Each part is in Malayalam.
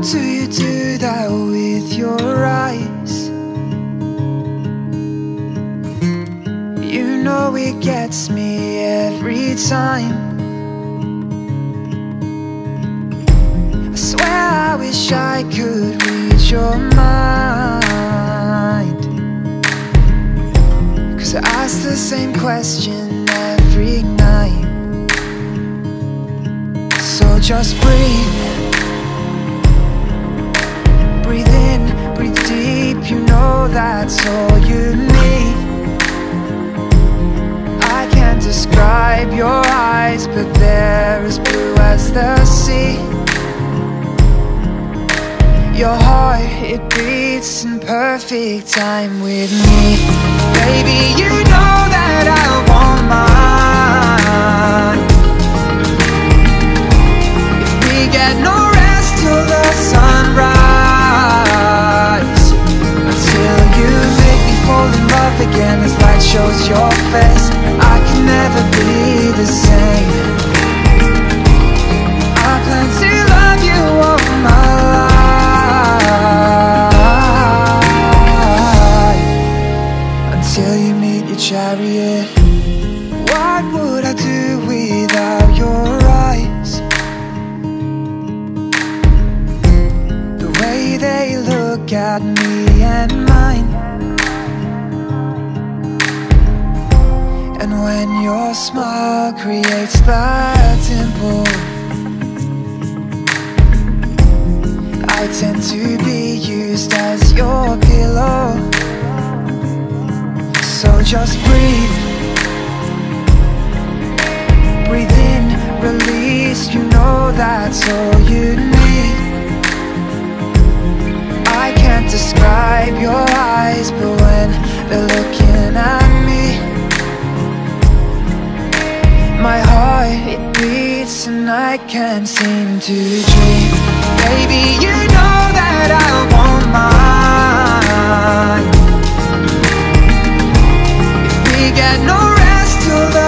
do you do that with your eyes? You know it gets me every time. I swear I wish I could read your mind. Cause I ask the same question every night. So just breathe. Breathe in, breathe deep, you know that's all you need. I can't describe your eyes, but they're as blue as the sea. Your heart, it beats in perfect time with me. Baby, you know that I want mine. If we get no rest till the sunrise Until you make me fall in love again as light shows your face I can never be the same I plan to love you all my life Until you meet your chariot What would I do without your eyes? The way they look at me and mine And when your smile creates that dimple I tend to be used as your pillow So just breathe Breathe in, release, you know that's all you need I can't describe your eyes, but when they're looking at me My heart, it beats and I can't seem to dream Baby, you know that I want mine If we get no rest till the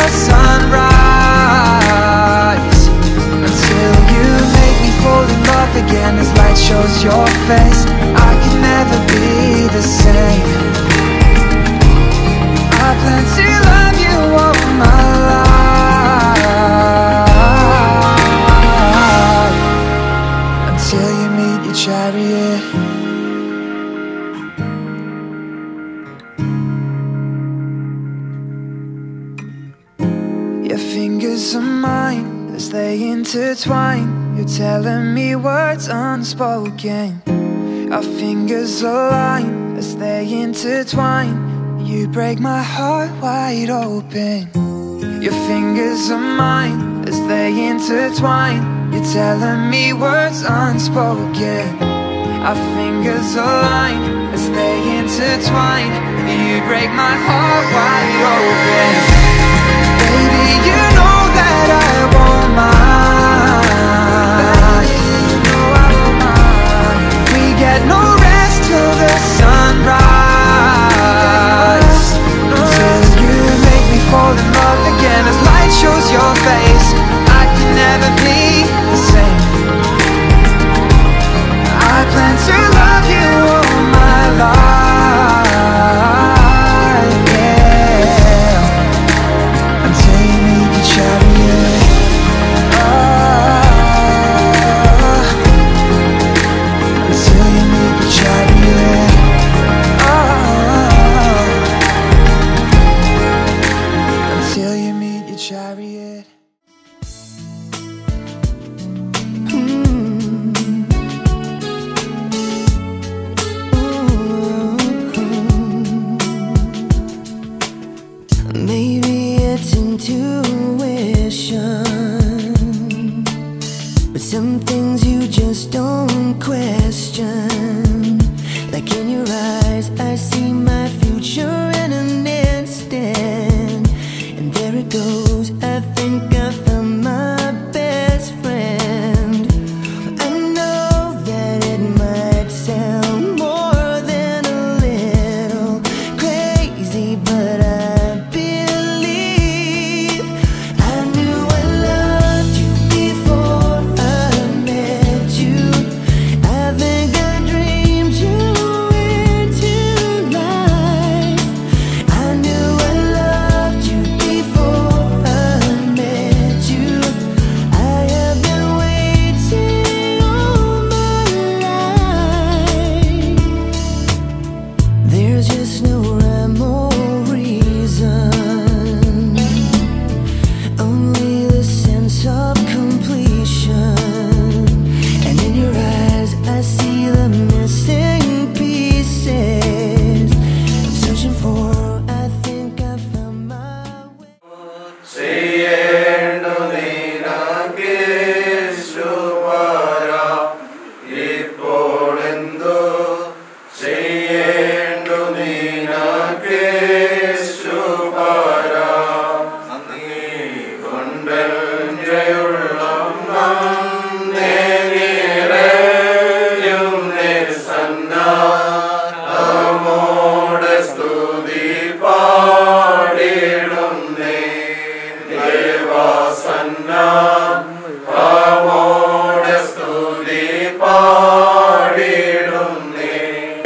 sunrise Until you make me fall in love again as light shows your face I can never be the same I plan to love you all my life Until you meet your chariot Your fingers are mine as they intertwine. You're telling me words unspoken. Our fingers align as they intertwine. You break my heart wide open. Your fingers are mine as they intertwine. You're telling me words unspoken. Our fingers align as they intertwine. You break my heart wide open. Baby, you know that I want mine. You know I want mine. We get no rest till the sunrise. Until you make me fall in love again as light shows your face. I can never be the same. I plan to love you all my life. Yeah. Until you meet your chariot Ah. Until you meet your chariot Ah. Until you meet your chariot Maybe it's intuition, but some things you just don't question. Like in your eyes, I see my future in an instant, and there it goes. I think I found my best friend. I know that it might sound more than a little crazy, but I believe I knew I loved you before I met you. I ചെയ്യേണ്ടു നീനകേശുപര ഇപ്പോഴെന്തോ ചെയ്യേണ്ടു നീനകേശുപര നന്ദി കൊണ്ടുള്ള നേരെയും നിസ്സന്നമോടെ സ്തുതി പാടിടുന്നേ ദേവാസന്ന മോടെ സ്തുതി പാടിടുന്നേ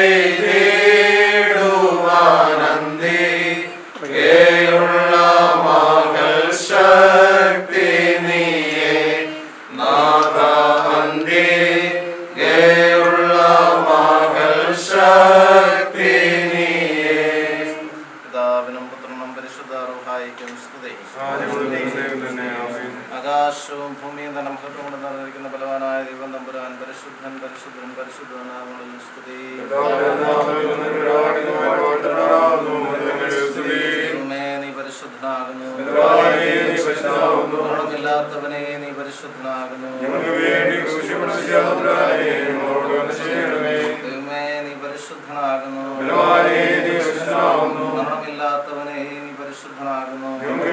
തേടുവാനന്ദി കേയുള്ള മകൾ ശക്തി നീയേ നാഥാന്തി കേയുള്ള മകൾ ശക്തി നീയേ പിതാവിനും പുത്രനും പരിശുദ്ധ റുഹായിക്കും സ്തുതി ആകാശവും ഭൂമിയും തന്നെ മഹത്വം കൊണ്ട് നിറഞ്ഞിരിക്കുന്ന ബലവാനായ ദൈവം തമ്പുരാൻ പരിശുദ്ധൻ പരിശുദ്ധൻ പരിശുദ്ധനാമങ്ങളിൽ സ്തുതി ദൈവമേ, നീ പരിശുദ്ധനാകുന്നു മരണമില്ലാത്തവനെ നീ പരിശുദ്ധനാകുന്നു ദൈവമേ നീ പരിശുദ്ധനാകുന്നു മരണമില്ലാത്തവനെ നീ പരിശുദ്ധനാകുന്നു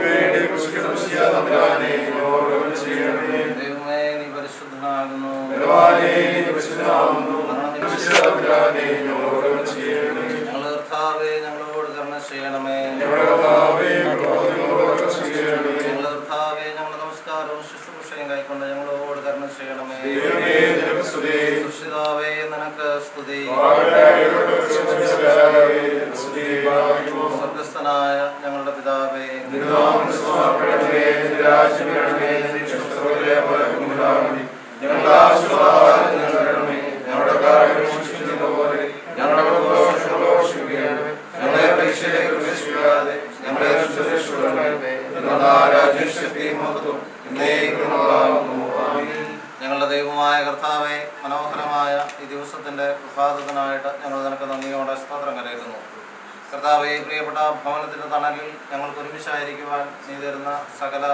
ദൈവമേ നീ പരിശുദ്ധനാകുന്നു ഞങ്ങൾ കർത്താവേ ഞങ്ങളോട് കരുണ ചെയ്യണമേ ഞങ്ങൾ കർത്താവേ ഞങ്ങളുടെ നമസ്കാരവും ശുശ്രൂഷയും കൈക്കൊണ്ട് ഞങ്ങളോട് കരുണ ചെയ്യണമേ സുഷിതാവേ നിനക്ക് സ്തുതി സ്വർഗസ്ഥനായ ഞങ്ങളുടെ പിതാവേ ഞങ്ങളുടെ ആശീർവാദം ഞങ്ങളുടെ കാര്യം പോലെ ഞങ്ങളുടെ ദോഷങ്ങളെ ഞങ്ങളെ പരീക്ഷയിലേക്ക് പ്രവേശിക്കാതെ ഞങ്ങളെ രക്ഷിക്കണമേ. എന്നുള്ള രാജ്യശക്തിയും മഹത്വവും എന്നേക്കും ഉണ്ടാകുന്നു. ആമേൻ. ഞങ്ങളുടെ ദൈവമായ കർത്താവെ മനോഹരമായ ഈ ദിവസത്തിന്റെ പ്രഭാതത്തിനായിട്ട് ഞങ്ങൾ നിനക്ക് നന്ദിയോടെ സ്തോത്രം കരയുന്നു കർത്താവെ പ്രിയപ്പെട്ട ഭവനത്തിന്റെ തണലിൽ ഞങ്ങൾക്ക് ഒരുമിച്ചായിരിക്കുവാൻ നീ തരുന്ന സകല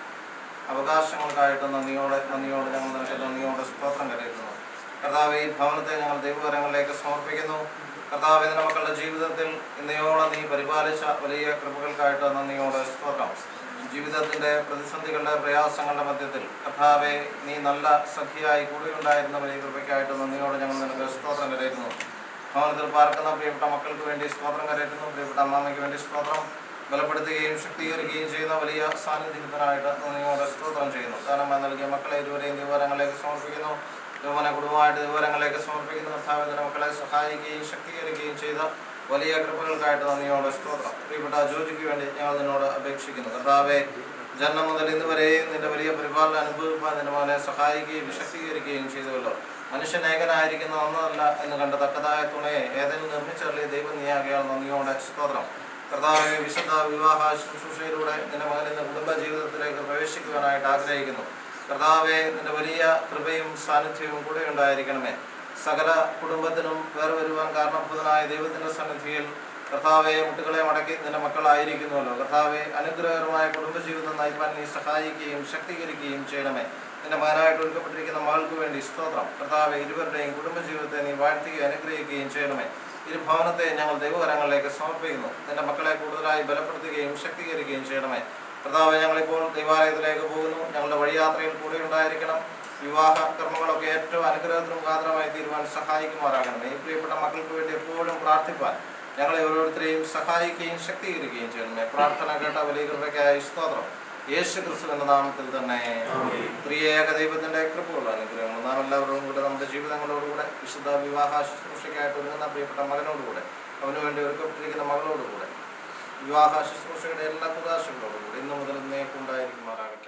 അവകാശങ്ങൾക്കായിട്ട് നന്ദിയോടെ നന്ദിയോടെ ഞങ്ങൾ നിനക്ക് നന്ദിയോടെ സ്തോത്രം കരയുന്നു കർത്താവ് ഈ ഭവനത്തെ ഞങ്ങൾ ദൈവകരങ്ങളിലേക്ക് സമർപ്പിക്കുന്നു കർത്താവ് ഇതിന്റെ മക്കളുടെ ജീവിതത്തിൽ ഇന്നയോളം നീ പരിപാലിച്ച വലിയ കൃപകൾക്കായിട്ട് നന്ദിയോടെ സ്തോത്രം ജീവിതത്തിന്റെ പ്രതിസന്ധികളുടെ പ്രയാസങ്ങളുടെ മധ്യത്തിൽ കർത്താവെ നീ നല്ല സഖിയായി കൂടെയുണ്ടായിരുന്ന വലിയ കൃപയ്ക്കായിട്ട് നന്ദിയോടെ ഞങ്ങൾ നിനക്ക് സ്തോത്രം കരയുന്നു ഭവനത്തിൽ പാർക്കുന്ന പ്രിയപ്പെട്ട മക്കൾക്ക് വേണ്ടി സ്തോത്രം കരയറ്റുന്നു പ്രിയപ്പെട്ട അമ്മാമയ്ക്ക് വേണ്ടി സ്തോത്രം ബലപ്പെടുത്തുകയും ശക്തീകരിക്കുകയും ചെയ്യുന്ന വലിയ സാന്നിധ്യത്തിനായിട്ട് നിങ്ങളോട് സ്തോത്രം ചെയ്യുന്നു കാരണം നൽകിയ മക്കളെ ഇരുവരെയും വിവരങ്ങളിലേക്ക് സമർപ്പിക്കുന്നു യൗവന കുടുംബമായിട്ട് വിവരങ്ങളിലേക്ക് സമർപ്പിക്കുന്നു കർത്താവിന്റെ മക്കളെ സഹായിക്കുകയും ശക്തീകരിക്കുകയും ചെയ്ത വലിയ കൃപകൾക്കായിട്ട് നന്ദിയോടെ സ്തോത്രം പ്രിയപ്പെട്ട ജോജിക്ക് വേണ്ടി ഞങ്ങൾ നിന്നോട് അപേക്ഷിക്കുന്നു കർത്താവെ ജന്മം മുതൽ ഇന്ന് വരെയും നിന്റെ വലിയ പരിപാലനം അനുഭവിക്കാൻ നിന്റെ മകനെ സഹായിക്കുകയും ശക്തീകരിക്കുകയും ചെയ്തുവല്ലോ മനുഷ്യൻ ഏകനായിരിക്കുന്ന ഒന്നല്ല എന്ന് കണ്ട തക്കതായ തുണയെ ഏതെങ്കിലും നിർമ്മിച്ചറിയ ദൈവം നീയാകയാൽ നന്ദിയോടെ സ്തോത്രം കർത്താവെ വിശുദ്ധ വിവാഹ ശുശ്രൂഷയിലൂടെ നിന്റെ മകൻ ഇന്ന് കുടുംബ ജീവിതത്തിലേക്ക് പ്രവേശിക്കുവാനായിട്ട് ആഗ്രഹിക്കുന്നു കർത്താവെ നിന്റെ വലിയ കൃപയും സാന്നിധ്യവും കൂടെ ഉണ്ടായിരിക്കണമേ സകല കുടുംബത്തിനും വേറെ വരുവാൻ കാരണഭൂതനായ ദൈവത്തിന്റെ സന്നിധിയിൽ കർത്താവെ മുട്ടുകളെ മടക്കി നിന്റെ മക്കളായിരിക്കുന്നുവല്ലോ കർത്താവെ അനുഗ്രഹകരമായ കുടുംബജീവിതം നയിപ്പാൻ നീ സഹായിക്കുകയും ശക്തീകരിക്കുകയും ചെയ്യണമേ നിന്റെ മകനായിട്ട് ഒരുക്കപ്പെട്ടിരിക്കുന്ന മകൾക്ക് വേണ്ടി സ്തോത്രം കർത്താവെ ഇരുവരുടെയും കുടുംബജീവിതത്തെ നീ വാഴ്ത്തുകയും അനുഗ്രഹിക്കുകയും ചെയ്യണമേ ഇരു ഭവനത്തെ ഞങ്ങൾ ദൈവകരങ്ങളിലേക്ക് സമർപ്പിക്കുന്നു നിന്റെ മക്കളെ കൂടുതലായി ബലപ്പെടുത്തുകയും ശക്തീകരിക്കുകയും ചെയ്യണമേ കർത്താവ് ഞങ്ങളിപ്പോൾ ദൈവാലയത്തിലേക്ക് പോകുന്നു ഞങ്ങളുടെ വഴിയാത്രയിൽ കൂടെ ഉണ്ടായിരിക്കണം വിവാഹ കർമ്മങ്ങളൊക്കെ ഏറ്റവും അനുഗ്രഹത്തിന് മുഖാന്തരമായി തീരുവാൻ സഹായിക്കുമാറാകണം ഈ പ്രിയപ്പെട്ട മക്കൾക്ക് വേണ്ടി എപ്പോഴും പ്രാർത്ഥിപ്പാൻ ഞങ്ങളെ ഓരോരുത്തരെയും സഹായിക്കുകയും ശക്തീകരിക്കുകയും ചെയ്യണമേ പ്രാർത്ഥന കേട്ട വലിയ കൃപയ്ക്കായി സ്തോത്രം യേശു ക്രിസ്തു എന്ന നാമത്തിൽ തന്നെ പ്രിയേക ദൈവത്തിന്റെ കൃപയുള്ള അനുഗ്രഹങ്ങൾ നാം എല്ലാവരോടും കൂടെ നമ്മുടെ ജീവിതങ്ങളോടുകൂടെ വിശുദ്ധ വിവാഹ ശുശ്രൂഷയ്ക്കായിട്ട് ഒരുങ്ങുന്ന പ്രിയപ്പെട്ട മകനോടുകൂടെ അവന് വേണ്ടി ഒരുക്കപ്പെട്ടിരിക്കുന്ന മകളോടുകൂടെ വിവാഹ ശുശ്രൂഷയുടെ എല്ലാ കുതാശകളോടുകൂടെ ഇന്നു മുതൽ ഇന്നേക്കുണ്ടായിരിക്കുമാറാകട്ടെ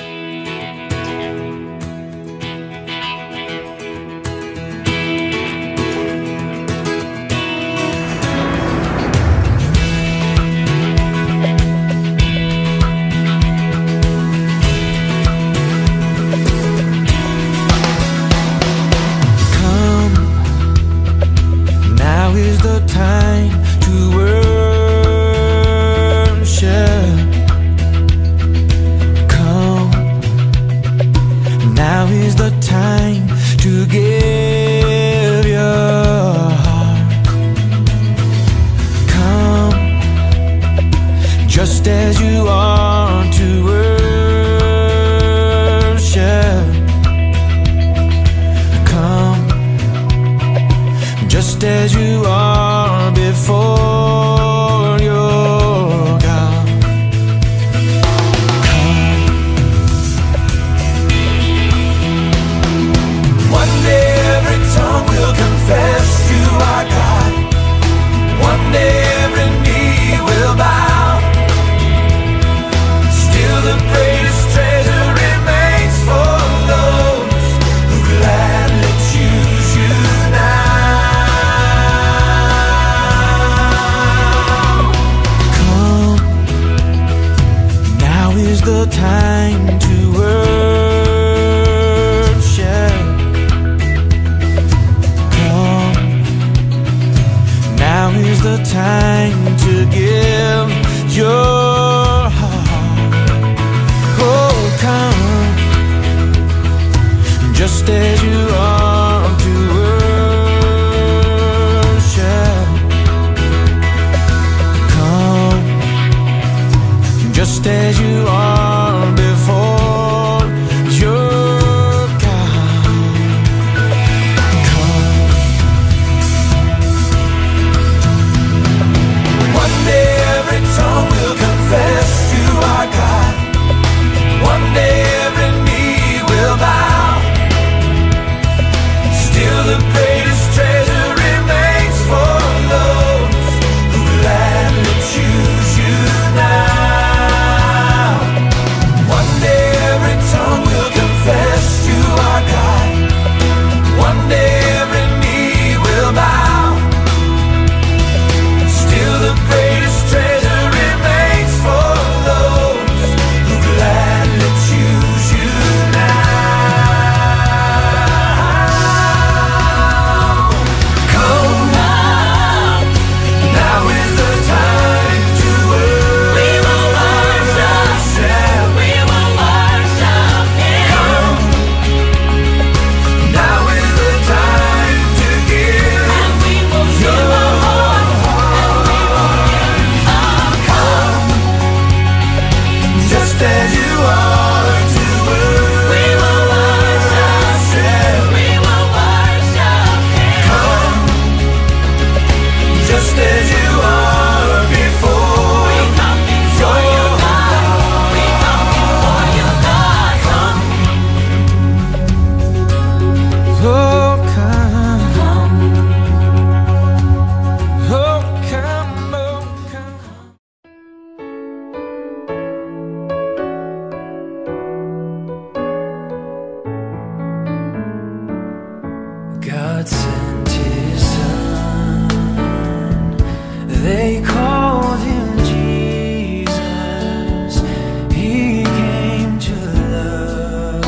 Come, now is the time to worship. the time to worship. Come, now is the time to give your heart. Oh, come, just as you are to worship. Come, just as you are before your God. Come. One day every tongue will confess you are God. One day every knee will bow. Still the greatest treasure remains for those who gladly choose you now. One day every tongue will confess you are God. One day every knee will bow. Still the greatest treasure remains for those who gladly choose you now. Come now, now is the time to worship. We will worship. We will worship Come, now is the time to give. And we will give our just as you are to worship. We will worship. We will worship Come, just as you are before. We come before you, God. We come before you, God. Come. Oh, come. Oh, come, oh, come. God sent his son. They called him Jesus. He came to love,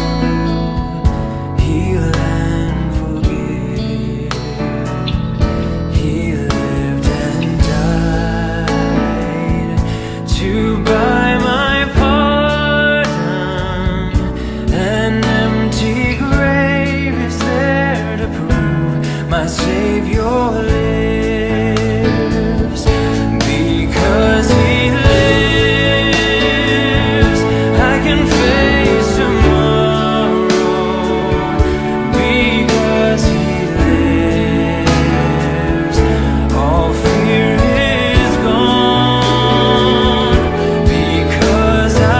heal and forgive. He lived and died to buy my pardon. An empty grave is there to prove my Savior lives. Because He lives, I can face tomorrow. Because He lives, all fear is gone. Because I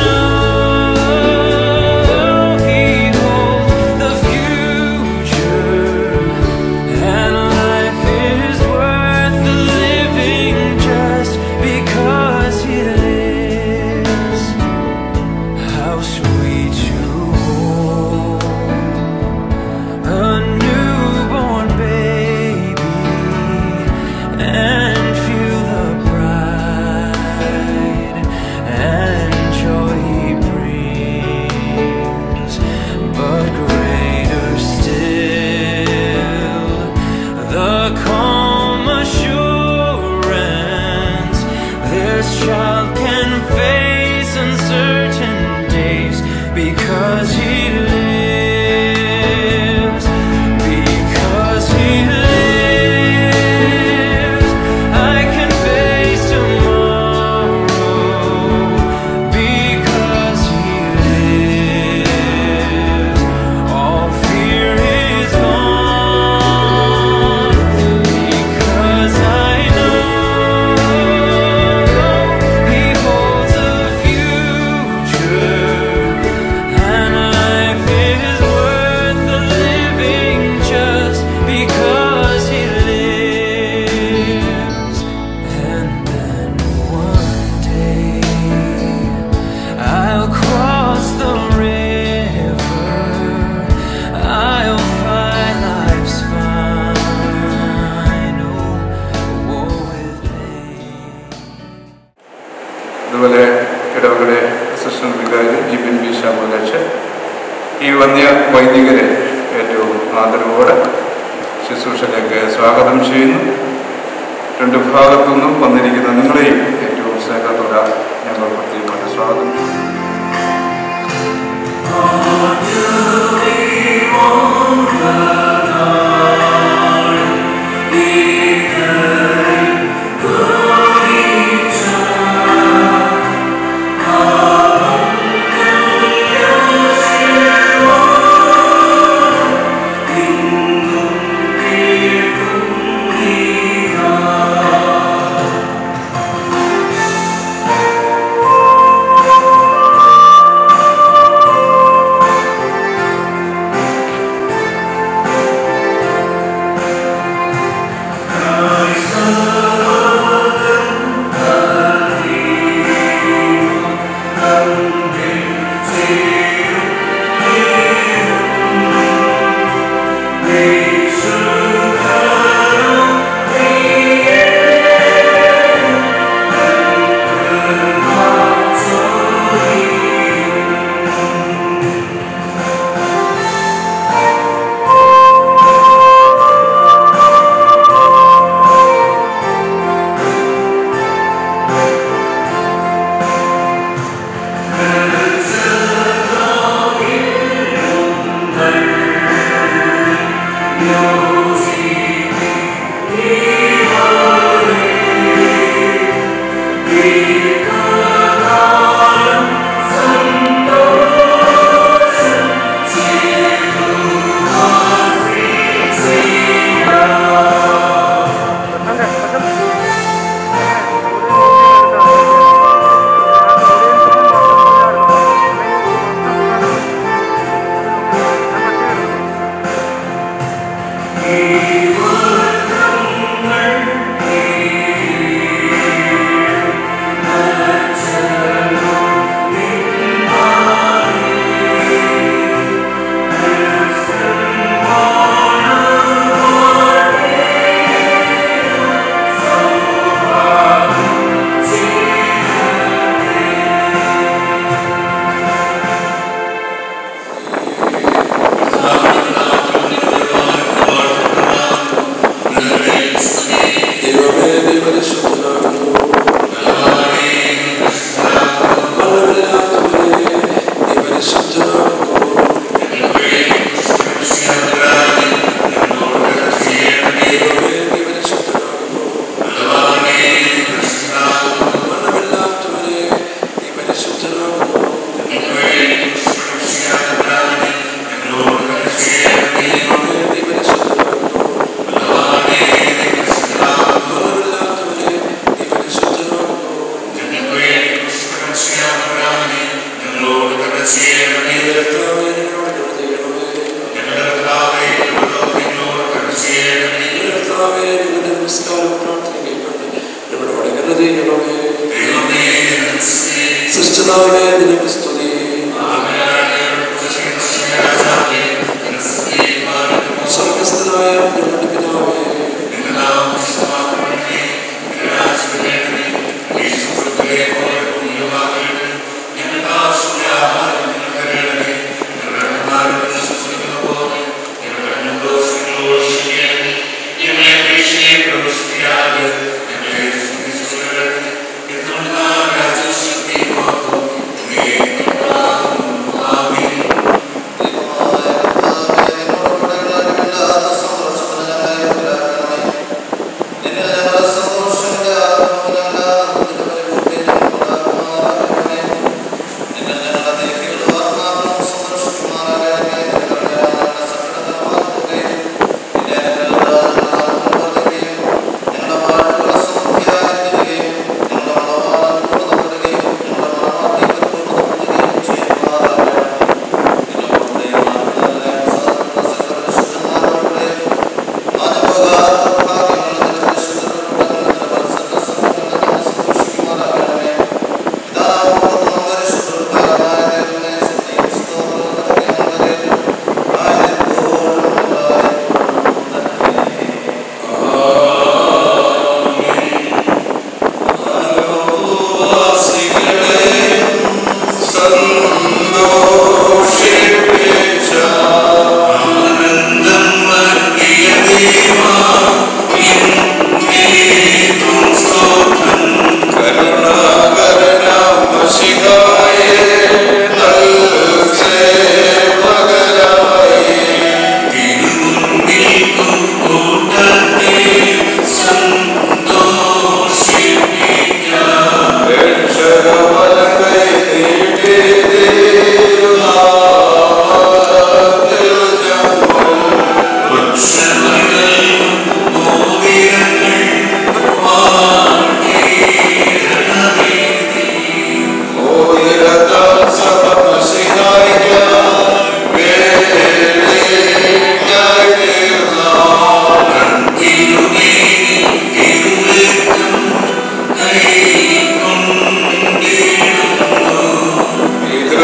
know He holds the future, and life is worth the living just because He lives. How sweet to hold a newborn baby and feel the pride and joy he brings. But greater still, the calm assurance this child can face uncertain days because he lives. Because he lives, I can face tomorrow. Because he lives, all fear is gone. Because I know he holds a future, and assistant വികാരി ജിബിൻ ബി ശാമുലച്ച് ഈ വന്യ വൈദികരെ ഏറ്റവും ആദരവോടെ ശുശ്രൂഷയിലേക്ക് സ്വാഗതം ചെയ്യുന്നു രണ്ട് ഭാഗത്തു നിന്നും വന്നിരിക്കുന്ന നിങ്ങളെയും ഏറ്റവും സ്നേഹത്തോടെ ഞങ്ങൾ പ്രത്യേകമായിട്ട് സ്വാഗതം ചെയ്യുന്നു സൃഷ്ടാവേ നിനക്ക് സ്തുതി സ്വർഗസ്ഥനായ ഞങ്ങളുടെ പിതാവേ Thank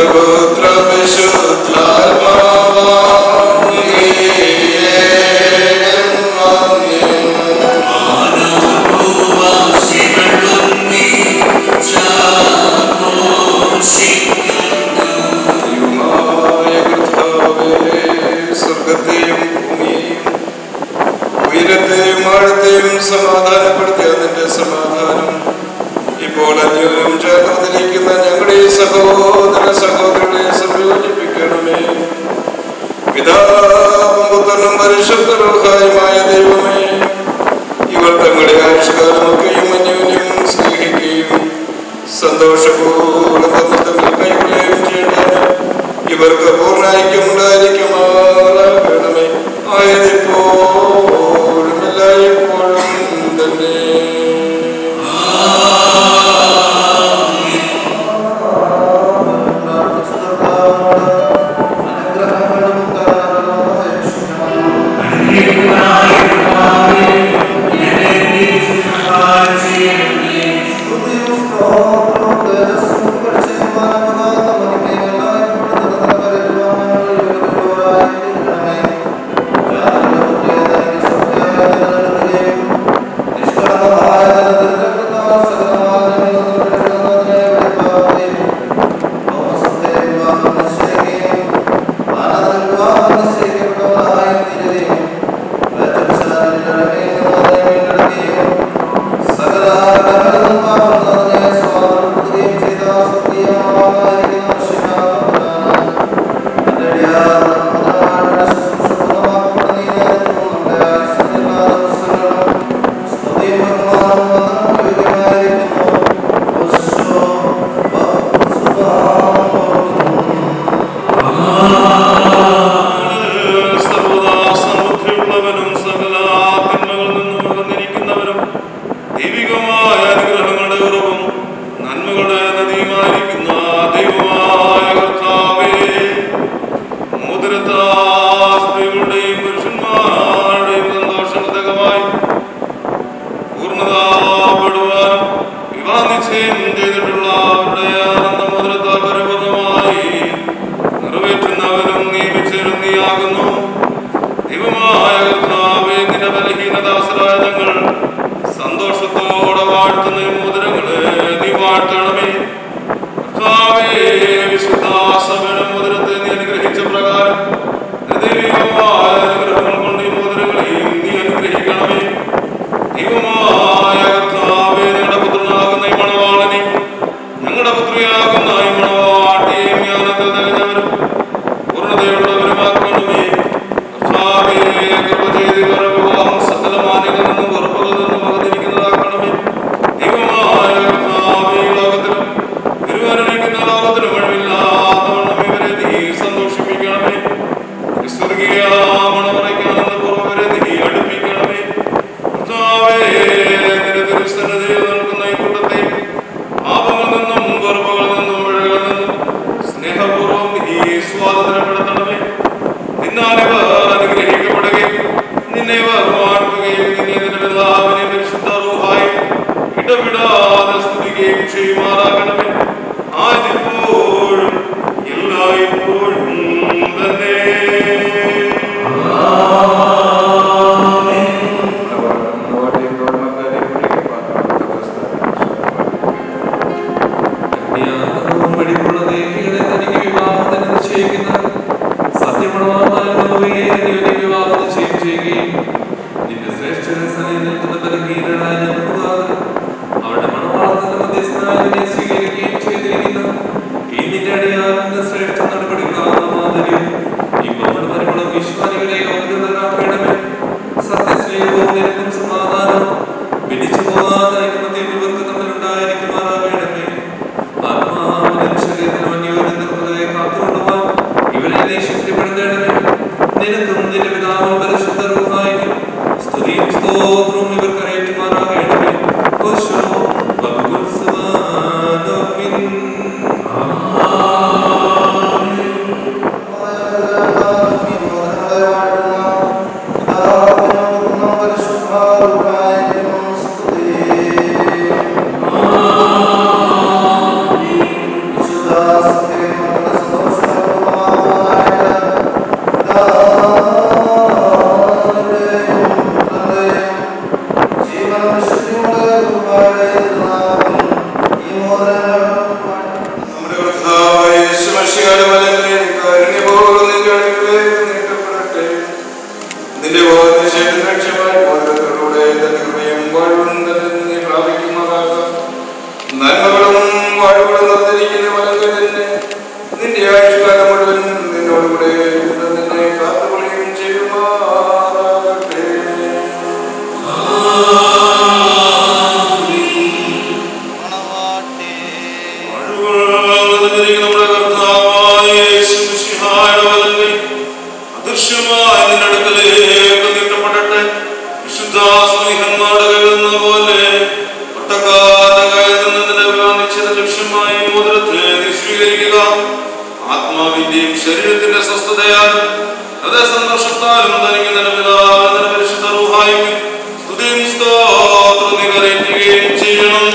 പുത്ര സ്വർഗത്തെയും ഭൂമിയെയും ഉയരത്തെയും ആഴത്തെയും സമാധാനപ്പെടുത്തിയ നിന്റെ സമാധാനം ഇപ്പോൾ അന്യോന്യം ചേർന്നിരിക്കുന്ന ഞങ്ങളുടെ ഈ സഹോദര സഹോദരങ്ങളെ സംയോജിപ്പിക്കണമേ പിതാവും പുത്രനും പരിശുദ്ധമായ ദൈവമേ ഇവർ തങ്ങളുടെ ആവിഷ്കാരമൊക്കെയും അന്യോന്യം സ്നേഹിക്കുകയും സന്തോഷപൂർവ്വം തമ്മിൽ തമ്മിൽ കൈകൊള്ളുകയും ചെയ്യേണ്ടത് ഇവർക്ക് പൂർണ്ണ ഐക്യമുണ്ടായിരിക്കുമാറാകണമേ ആയതിപ്പോഴും എല്ലായ്പ്പോഴും തന്നെ സർവ്വദാ സമൃദ്ധിയുള്ളവനും സകല തിന്മകളിൽ നിന്നും അകന്നിരിക്കുന്നവനും ദൈവികമായ അനുഗ്രഹങ്ങളുടെ ഉറവും നന്മകളുടെ നദിയുമായിരിക്കുന്ന ദൈവമായ കർത്താവേ മുതിരത്താ സ്ത്രീകളുടെയും പുരുഷന്മാരുടെയും സന്തോഷതകമായി പൂർണ്ണതാപ്പെടുവാനും വിവാഹ നിശ്ചയം ചെയ്തിട്ടുള്ള അവരുടെ ആനന്ദ മുദ്രത്താൽ പരിപൂർണമായി നിറവേറ്റുന്നവനും നിയമിച്ചവരും നീയാകുന്നു ദൈവമായ കർത്താവേ നിന്റെ ബലഹീനദാസരായ ഞങ്ങൾ സന്തോഷത്തോടെ വാഴ്ത്തുന്ന ഈ മുദ്രകളെ നീ വാഴ്ത്തണമേ കർത്താവേ വിശുദ്ധ സഭയുടെ മുദ്രത്തെ നീ അനുഗ്രഹിച്ച പ്രകാരം ദൈവികമായ അനുഗ്രഹങ്ങൾ കൊണ്ട് ഈ മുദ്രകളെയും നീ അനുഗ്രഹിക്കണമേ ദൈവമായ കർത്താവേ ഞങ്ങളുടെ പുത്രനാകുന്ന ഈ മണവാളനെ ഞങ്ങളുടെ പുത്രിയാകുന്ന ഈ മണവാട്ടിയെയും ജ്ഞാനത്തിൽ നിറഞ്ഞവരും പൂർണ്ണതയുള്ളവരുമാക്കണമേ കർത്താവേ കൃപ ചെയ്ത് ഇവരുടെ വിവാഹം സകല മാന്യങ്ങളിൽ നിന്നും വെറുപ്പുകളിൽ നിന്നും അകന്നിരിക്കുന്നതാക്കണമേ ദൈവമായ കർത്താവേ ഈ ലോകത്തിലും തിരുവരണിക്കുന്ന ലോകത്തിലും കഴിവില്ലാത്തവണ്ണം ഇവരെ നീ സന്തോഷിപ്പിക്കണമേ സ്വർഗീയ മണമറയ്ക്കാനെന്ന പൂർവ്വവരെ നീ അടുപ്പിക്കണമേ കർത്താവേ, നിന്റെ തിരുസന്നിധിയിൽ നിൽക്കുന്ന ഈ കൂട്ടത്തെ പാപങ്ങളിൽ നിന്നും വെറുപ്പുകളിൽ നിന്നും പിഴകളിൽ നിന്നും സ്നേഹപൂർവ്വം നീ സ്വാതന്ത്ര്യപ്പെടുത്തണമേ നിന്നാൽ ഇവർ അനുഗ്രഹിക്കപ്പെടുകയും നിന്നെ ഇവർ വാഴ്ത്തുകയും നിന്നെ നിന്റെ പിതാവിനെ പരിശുദ്ധ റൂഹായും ഇടവിടാതെ സ്തുതിക്കുകയും ചെയ്യുമാറാകണമേ ആദ്യപ്പോഴും എല്ലായ്പ്പോഴും തന്നെ ജ്ഞാനവും വെടിപ്പുള്ള ദേഹികളെ തനിക്ക് വിവാഹത്തിന് നിശ്ചയിക്കുന്ന സത്യമണവാളനായ യഹോവയെ നീ ഒരു വിവാഹം നിശ്ചയം ചെയ്യുകയും നിന്റെ ശ്രേഷ്ഠ സന്നിധിയിൽ നിൽക്കുന്ന ബലഹീനനായ ഞങ്ങൾക്കുകാരൻ അവരുടെ മണവാളത്തിന്റെ മധ്യസ്ഥനായ നിന്നെ സ്വീകരിക്കുകയും ചെയ്തിരിക്കുന്ന ഈ നിന്റെ അടിയാറിന്റെ ശ്രേഷ്ഠ നടപടിക്കാവുന്ന മാതിരിയും ഇമ്മങ്ങളുടെ പരിമളം വിശ്വാനികളെ യോഗ്യതരാക്കണമേ സത്യസ്നേഹവും നിരക്കും സമാധാനവും പിടിച്ചു പോകാതെ ഐക്യമത്യം ഇവർക്ക് തമ്മിലുണ്ടായിരിക്കുമാറാകണമേ ആത്മാവിനും ശരീരത്തിനും അന്യോന്യം നിർമ്മലതയെ കാത്തുകൊള്ളുവാൻ ഇവരെ നീ ശക്തിപ്പെടുത്തേണമേ നിനക്കും നിന്റെ പിതാവും പരിശുദ്ധ റൂഹായിക്കും സ്തുതിയും സ്തോത്രവും ഇവർക്ക് ഏറ്റുമാറാകണമേ ഓശോ ഭഗവത്സവാനമിൻ വിശുദ്ധ ആയുഷ്കാലം മുഴുവൻ നിന്നോടുകൂടെ ഇരുന്ന് നിന്നെ കാത്തുകൊള്ളുകയും ചെയ്യുമാറാകട്ടെ നമ്മുടെ കർത്താവായ യേശുമിശിഹായുടെ വലങ്കൈ അദൃശ്യമായ നിന്റെ അടുക്കലേക്ക് നീട്ടപ്പെടട്ടെ വിശുദ്ധ സ്നേഹന്മാരുടെ കയ്യിൽ നിന്ന പോലെ ഒട്ടക്കാരുടെ കയ്യിൽ നിന്ന് നിന്റെ നിശ്ചിത ലക്ഷ്യമായി മോതിരത്തെ നീ സ്വീകരിക്കുക ആത്മാവിന്റെയും ശരീരത്തിന്റെ സ്വസ്ഥതയാൽ ഹൃദയ സന്തോഷത്താലും തനിക്ക് നിന്റെ പിതാവ് നിന്റെ പരിശുദ്ധ റൂഹായും സ്തുതിയും സ്തോത്രം നീ കരയുകയും ചെയ്യണം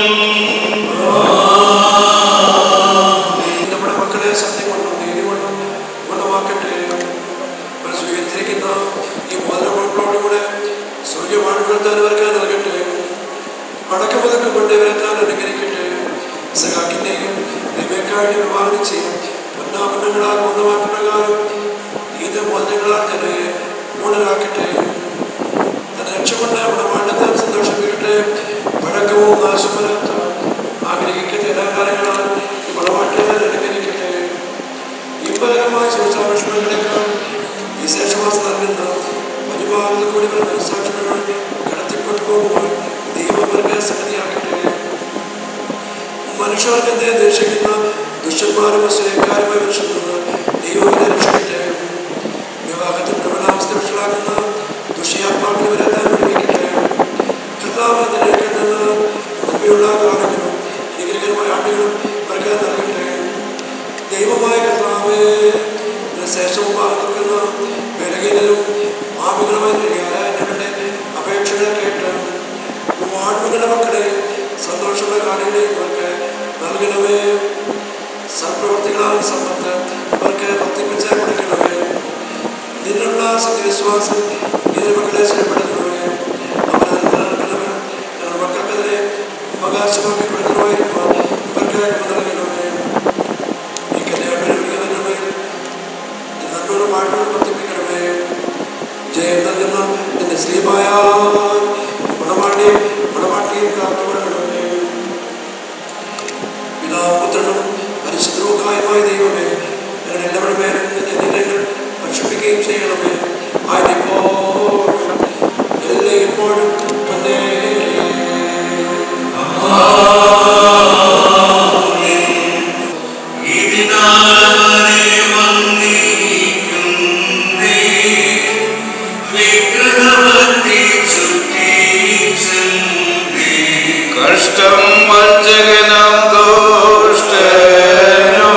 നമ്മുടെ മക്കളെ സത്യം കൊണ്ടും നീതി കൊണ്ടും ഗുണമാക്കട്ടെ അവർ സ്വീകരിച്ചിരിക്കുന്ന ഈ മോദനങ്ങളോടുകൂടെ സ്വർഗമാണുകൾ താൻ അവർക്ക് നൽകട്ടെ വടക്കമുതക്ക് കൊണ്ട് ഇവരെ താൻ അനുകരിക്കട്ടെ സഖാക്കിൻ്റെയും ദൈവക്കാരുടെ വിവാഹം ചെയ്യും പൊന്നാമണ്ണങ്ങളാൽ ഗുണമാക്കപ്രകാരം ഇത് മോദനങ്ങളാൽ തന്നെ ഗുണരാക്കട്ടെ തന്നെ രക്ഷപ്പെട്ട നമ്മുടെ മണ്ഡലത്തെ സന്തോഷിപ്പിക്കട്ടെ പഴക്കവും നാശമല്ലാത്ത ആഗ്രഹിക്കട്ടെ എല്ലാ കാര്യങ്ങളും ഗുണമാറ്റങ്ങൾ അനുകരിക്കട്ടെ ഇമ്പലകമായ ശോഷാവിഷമങ്ങളെക്കാൾ വിശേഷവാസം നൽകുന്ന പരിപാലന കൂടി ഇവർ മനസ്സാക്ഷികൾ കടത്തിക്കൊണ്ടുപോകുവാൻ ദൈവം അവർക്ക് സംഗതിയാക്കട്ടെ മനുഷ്യർക്കെന്തേ ദേഷിക്കുന്ന ദുഷ്ടന്മാരും സ്വയക്കാരുമായി രക്ഷിക്കുന്ന ദൈവം ഇവരെ രക്ഷിക്കട്ടെ വിവാഹത്തിന്റെ പ്രബലാവസ്ഥ വഷളാക്കുന്ന ദുഷ്യാത്മാക്കൾ ഇവരെ താൻ വിടുവിക്കട്ടെ കർത്താവ് നിലനിൽക്കുന്നത് നന്മയുള്ള കാലങ്ങളും അനുഗ്രഹകരമായ ആണ്ടുകളും ഇവർക്ക് നൽകട്ടെ ദൈവമായ കർത്താവേ ശേഷവും നിൽക്കുന്ന വിലകീനരും മാമികളുമായി ഞങ്ങളുടെ അപേക്ഷകൾ കേട്ട് വാഴ്വുകളുടെ മക്കളെ സന്തോഷമുള്ള കാര്യങ്ങളെ ഇവർക്ക് നൽകണമേ സൽപ്രവർത്തികളാൽ സമ്പത്ത് അവർക്ക് വർദ്ധിപ്പിച്ച് കൊടുക്കണമേ നിന്നുള്ള സത്യവിശ്വാസം ഇതിന് മക്കളെ സ്ഥിരപ്പെടുത്തണമേ അവർ നൽകണമേ ഞങ്ങളുടെ മക്കൾക്കെതിരെ അവകാശമാക്കി കൊടുക്കണമായിരിക്കും ഇവർക്ക് നൽകണമേ ഈ കല്യാണം വിളിക്കുന്നതിനുമേ നന്മയുടെ പാട്ടുകൾ വർദ്ധിപ്പിക്കണമേ ജയം നൽകുന്ന നിന്റെ ശ്രീമായ ഗുണമാട്ടിയും ഗുണമാട്ടിയും കാത്തുകൊള്ളണമേ പിതാപുത്രനും പരിശുദ്ധവുമായ ദൈവമേ ഞങ്ങൾ എല്ലാവരുടെ പേരും നിന്റെ നിലകൾ ഭക്ഷിപ്പിക്കുകയും ചെയ്യണമേ ആയിരിപ്പോ എല്ലാ ഇപ്പോഴും തന്നെ കഷ്ടം വഞ്ചകനം ദുഷ്ടനോ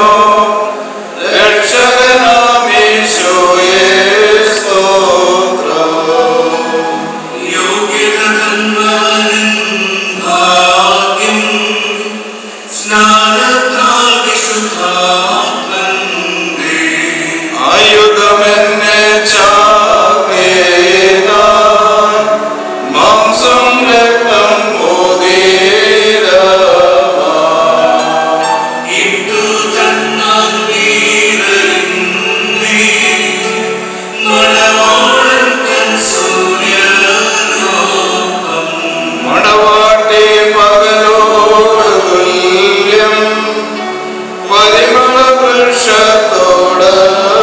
രക്ഷകനാം യേശുവേ സ്തോത്രം ആയുധമെന്നെ ചാകേന മാംസം രക്തം മോദീര മണവാട്ടി പകലോട് തുല്യം പരിമള വൃക്ഷത്തോട്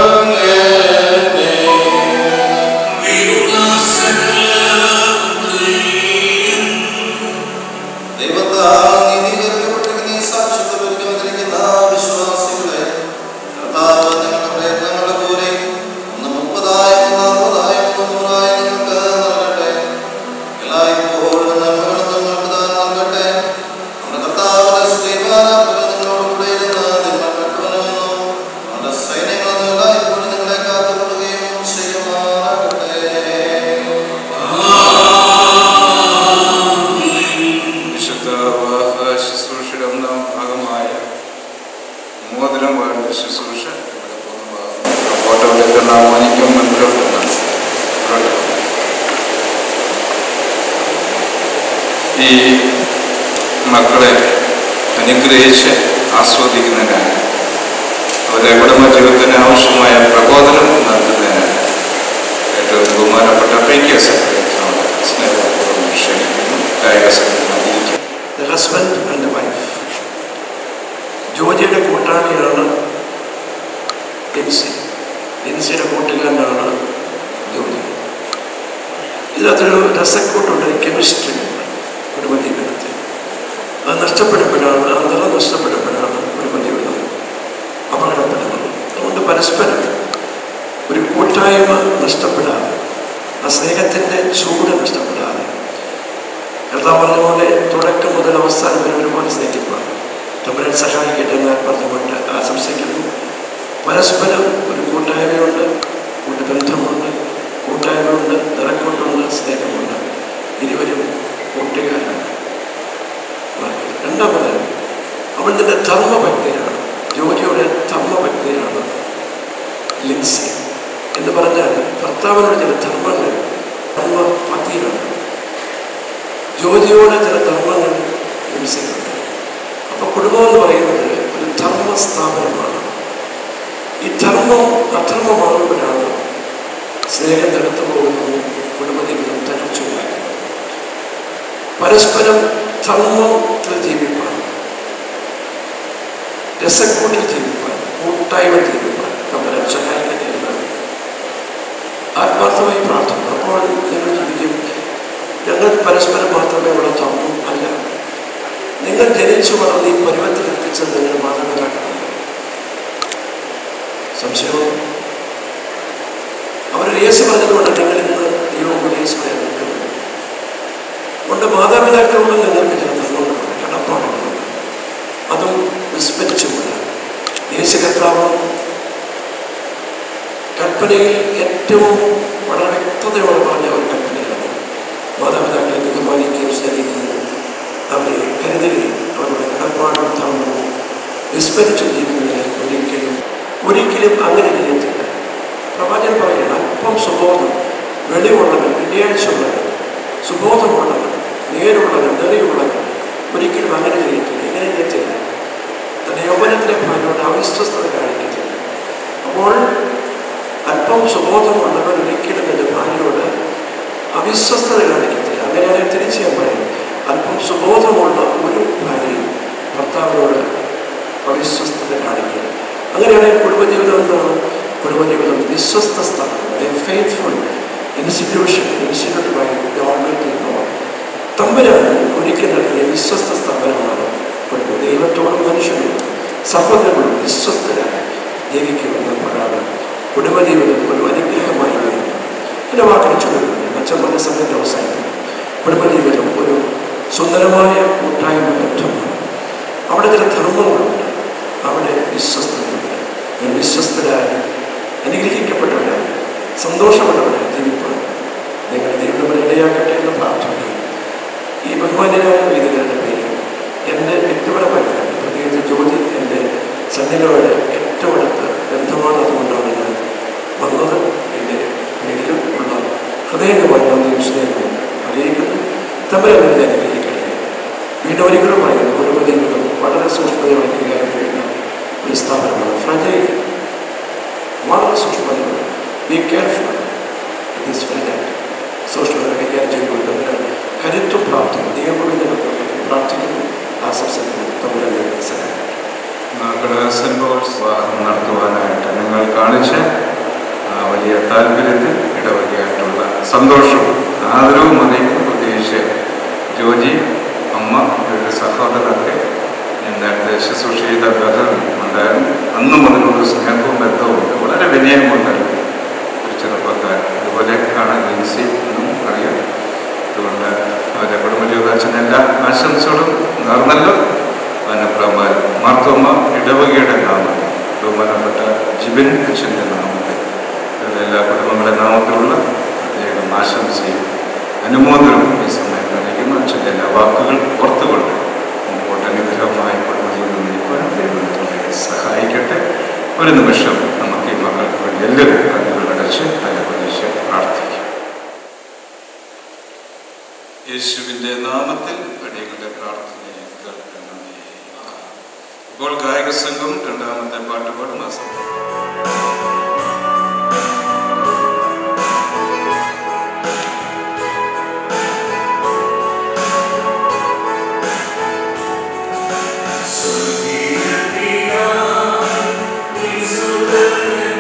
ദൈവത്താൽ നീതീകരിക്കപ്പെട്ടിരിക്കുന്ന ഈ സാക്ഷ്യത്തെ പരിഗണിക്കുന്ന വിശ്വാസികളെ കർത്താവ് നിങ്ങളുടെ പ്രയത്നങ്ങളുടെ പോലെ ഒന്ന് മുപ്പതായും നാൽപ്പതായും നൂറായും നിങ്ങൾക്ക് നൽകട്ടെ എല്ലായ്പ്പോഴും നന്മകളും നിങ്ങൾക്ക് താൻ നൽകട്ടെ നമ്മുടെ കർത്താവിന്റെ ശ്രീമാനാപ്പുകൾ നിങ്ങളോടുകൂടെ ഇരുന്ന് നിങ്ങൾ കണ്ടുവനുമെന്നും അവരുടെ സൈന്യങ്ങളൊന്നും എല്ലായ്പ്പോഴും നിങ്ങളെ കാത്തുകൊള്ളുകയും ചെയ്യുമാറാകട്ടെ വിശുദ്ധ വിവാഹ ശുശ്രൂഷയുടെ ഒന്നാം ഭാഗമായ മോതിരം വേണ്ട ശുശ്രൂഷ ഇവിടെ പൂർണ്ണമാകുന്നു ഫോട്ടോയിലേക്ക് നാം മാനിക്കും മുൻപിലോട്ട് നിന്നാണ്. ഇങ്ങോട്ട്. ഈ മക്കളെ അനുഗ്രഹിച്ച് ആസ്വദിക്കുന്നതിനാണ് അവരുടെ കുടുംബ ജീവിതത്തിന് ആവശ്യമായ പ്രബോധനം നൽകുന്നതിനാണ് ഏറ്റവും ബഹുമാനപ്പെട്ട പി കെ സെക്രട്ടറിയോട് സ്നേഹപൂർവ്വം ക്ഷണിക്കുന്നു ഗായക സംഘം അതിരിക്കും the husband and the wife. ജോജിയുടെ കൂട്ടാളിയാണ് Lincy ലിൻസിയുടെ കൂട്ടുകാരനാണ് ജോലി ഇതിനകത്തൊരു രസക്കൂട്ടുണ്ട് കെമിസ്ട്രി കുടുംബ ജീവിതത്തിൽ അത് നഷ്ടപ്പെടുമ്പോഴാണ് ആ നിറം നഷ്ടപ്പെടുമ്പോഴാണ് കുടുംബ ജീവിതം അപകടപ്പെടുന്നത് അതുകൊണ്ട് പരസ്പരം ഒരു കൂട്ടായ്മ നഷ്ടപ്പെടാതെ ആ സ്നേഹത്തിൻ്റെ ചൂട് നഷ്ടപ്പെടാതെ കർത്താവ് പറഞ്ഞ പോലെ തുടക്കം മുതൽ അവസാനം വരെ ഒരുപോലെ സ്നേഹിക്കുക തമ്പുരാൻ സഹായിക്കട്ടെ എന്ന് പറഞ്ഞുകൊണ്ട് ആശംസിക്കുന്നു പരസ്പരം ഒരു കൂട്ടായ്മയുണ്ട് കൂട്ടുബന്ധമുണ്ട് കൂട്ടായ്മയുണ്ട് നിറക്കൂട്ടുണ്ട് സ്നേഹമുണ്ട് ഇരുവരും കൂട്ടുകാരാണ് രണ്ടാമത് അവൾ നിന്റെ ധർമ്മഭക്തിയാണ് ജോലിയുടെ ധർമ്മഭക്തിയാണ് ലിൻസി എന്ന് പറഞ്ഞാൽ ഭർത്താവിനോട് ചില ധർമ്മങ്ങൾ ധർമ്മപതിയാണ് ജോലിയോടെ ചില ധർമ്മങ്ങൾ ലിൻസിക്കുണ്ട് അപ്പൊ കുടുംബം എന്ന് പറയുന്നത് ഒരു ധർമ്മ സ്ഥാപനമാണ് ഈ ധർമ്മം അധർമ്മമാകുമ്പോഴാണ് സ്നേഹം തടുത്തു പോകുന്നതും കുടുംബജീവിതം തകർച്ചയുണ്ടാക്കുന്നത് പരസ്പരം ധർമ്മത്തിൽ ജീവിപ്പാൻ രസക്കൂട്ടിൽ ജീവിപ്പാൻ കൂട്ടായ്മ ജീവിപ്പാൻ നമ്മുടെ സഹായിക്കട്ടെ എന്നാണ് ആത്മാർത്ഥമായി പ്രാർത്ഥിക്കുന്നു അപ്പോൾ നിങ്ങൾ ചിന്തിക്കും ഞങ്ങൾ പരസ്പരം മാത്രമേ ഉള്ള ധർമ്മം അല്ല നിങ്ങൾ ജനിച്ചു വളർന്ന് ഈ പരുവത്തിൽ എത്തിച്ചത് നിങ്ങൾ മാതാപിതാക്കളാണ് സംശയവും അവർ യേശു പറഞ്ഞതുകൊണ്ട് നിങ്ങൾ ഇന്ന് ദൈവം യേശുവായി നിൽക്കുന്നത് കൊണ്ട് മാതാപിതാക്കളോട് നിങ്ങൾക്ക് ചില ധർമ്മങ്ങളുണ്ട് കടപ്പാടുകളുണ്ട് അതും വിസ്മരിച്ചുകൊണ്ട് യേശു കർത്താവ് കൽപ്പനയിൽ ഏറ്റവും വളരെ വ്യക്തതയോടെ പറഞ്ഞ ഒരു കൽപ്പനയാണ് മാതാപിതാക്കളെ ബഹുമാനിക്കുകയും സ്നേഹിക്കുകയും അവരെ കരുതുകയും അവരുടെ കടപ്പാടും ധർമ്മവും വിസ്മരിച്ചു ജീവിക്കുന്നതിന് ഒരിക്കലും ഒരിക്കലും അങ്ങനെ ചെയ്യത്തില്ല പ്രവാചകൻ പറയുന്നത് അല്പം സുബോധം വെളിവുള്ളവൻ വെള്ളിയാഴ്ച ഉള്ളവൻ സുബോധമുള്ളവൻ നേരുള്ളവൻ നെറിയുള്ളവൻ ഒരിക്കലും അങ്ങനെ ചെയ്യത്തില്ല എങ്ങനെ ചെയ്യത്തില്ല തന്റെ യൗവനത്തിലെ ഭാര്യയോട് അവിശ്വസ്തത കാണിക്കത്തില്ല അപ്പോൾ അല്പം സുബോധമുള്ളവൻ ഒരിക്കലും തന്റെ ഭാര്യയോട് അവിശ്വസ്തത കാണിക്കത്തില്ല അങ്ങനെയാണെങ്കിൽ തിരിച്ചു ഞാൻ പറയും അല്പം സുബോധമുള്ള ഒരു ഭാര്യയും ഭർത്താവിനോട് അവിശ്വസ്തത കാണിക്കില്ല അങ്ങനെയാണെങ്കിൽ കുടുംബജീവിതം എന്താണ് കുടുംബജീവിതം വിശ്വസ്ത സ്ഥാപനം faithful institution institute by government തമ്പുരാണ് ഒരിക്കൽ നൽകിയ വിശ്വസ്ത സ്ഥാപനമാണ് കുടുംബം ദൈവത്തോടും മനുഷ്യനോടും സഹോദരങ്ങളോടും വിശ്വസ്തരായി ജീവിക്കുമെന്നപ്പോഴാണ് കുടുംബജീവിതം ഒരു അനുഗ്രഹമായി വരുന്നത് എൻ്റെ വാക്കിന് ചുമരുന്നത് അച്ഛൻ പറഞ്ഞ സമയത്ത് അവസാനിക്കും കുടുംബജീവിതം ഒരു സുന്ദരമായ കൂട്ടായ്മ ബന്ധമാണ് അവിടെ ചില ധർമ്മങ്ങളുണ്ട് അവിടെ വിശ്വസ്തതയുണ്ട് ഞാൻ വിശ്വസ്തരായി അനുഗ്രഹിക്കപ്പെട്ടവരായി സന്തോഷമുള്ളവരായി ജീവിപ്പാൻ നിങ്ങളുടെ ദൈവം ഇടയാക്കട്ടെ എന്ന് പ്രാർത്ഥിക്കുകയും ഈ ബഹുമാന്യനായ വേദികളുടെ പേരിൽ എൻ്റെ വ്യക്തിപരമായ കാര്യം, പ്രത്യേകിച്ച് ജ്യോതി എൻ്റെ സന്നിധിയോട് ഏറ്റവും അടുത്ത ബന്ധമാണ് അതുകൊണ്ടാണ് ഞാൻ വന്നത് എൻ്റെ പേരിലും ഉള്ള ഹൃദയമായി നന്ദിയും സ്നേഹവും അറിയിക്കുന്നു തമ്മിൽ അതിനെ അനുഗ്രഹിക്കട്ടെ വീണ്ടും ഒരിക്കലും പറയുന്നു കുടുംബ ജീവിതം വളരെ സൂക്ഷ്മതയോടെ കൈകാര്യം ചെയ്യുന്ന ഒരു സ്ഥാപനമാണ് ഫ്രജൈൽ വളരെ സൂക്ഷ്മതയോടെ be careful it is fragile സൂക്ഷ്മത കൈകാര്യം ചെയ്യുമ്പോൾ തമ്മിൽ കരുത്തും പ്രാപ്തിയും ദൈവം പ്രാർത്ഥിക്കുന്നു ആശംസിക്കുന്നു തമ്മിൽ സഹായിക്കും മക്കള് സെൻറ് പോൾസ് വിവാഹം നടത്തുവാനായിട്ട് നിങ്ങൾ കാണിച്ച ആ വലിയ താല്പര്യത്തിൽ ഇടവകയായിട്ടുള്ള സന്തോഷവും ആദരവും അറിയിക്കും പ്രത്യേകിച്ച് ജോജി അമ്മ ഇവരുടെ സഹോദരനൊക്കെ ഞാൻ നേരത്തെ ശുശ്രൂഷ ചെയ്ത ബഹം ഉണ്ടായിരുന്നു അന്നും അതിനോട് സ്നേഹവും ബന്ധവും ഉണ്ട് വളരെ വിനയമുണ്ടായിരുന്നു ഒരു ചെറുപ്പക്കാരൻ അതുപോലെയൊക്കെയാണ് ലിൻസി എന്നും അറിയാം അതുകൊണ്ട് അവരുടെ കുടുംബജീവിതാച്ചൻ എല്ലാ ആശംസകളും നേർന്നല്ലോ അനുപ്രമാൻ മാർത്തോമ്മ ഇടവകയുടെ നാമത്തിൽ ബഹുമാനപ്പെട്ട ജിബിൻ അച്ഛൻ്റെ നാമത്തിൽ ഇവരുടെ എല്ലാ കുടുംബങ്ങളുടെ നാമത്തിലുള്ള പ്രത്യേകം ആശംസയും അനുമോദനവും ഈ സമയത്ത് അറിയിക്കുന്നു അച്ഛൻ്റെ എല്ലാ വാക്കുകൾ ഓർത്തുകൊണ്ട് മുമ്പോട്ട് അനുഗ്രഹമായ കുടുംബജീവിതം നയിക്കുവാൻ ദൈവം നമ്മളെ സഹായിക്കട്ടെ ഒരു നിമിഷം നമുക്ക് ഈ മക്കൾക്ക് വേണ്ടി എല്ലാവരും കണ്ണുകളടച്ച് അനുഭവിച്ച് പ്രാർത്ഥിക്കും യേശുവിൻ്റെ നാമത്തിൽ അടിയങ്ങളുടെ പ്രാർത്ഥനയെ കേൾക്കണമേ ഇപ്പോൾ ഗായക സംഘം രണ്ടാമത്തെ പാട്ട് പാടും ആ സമയം Sweet and beyond, we surrender.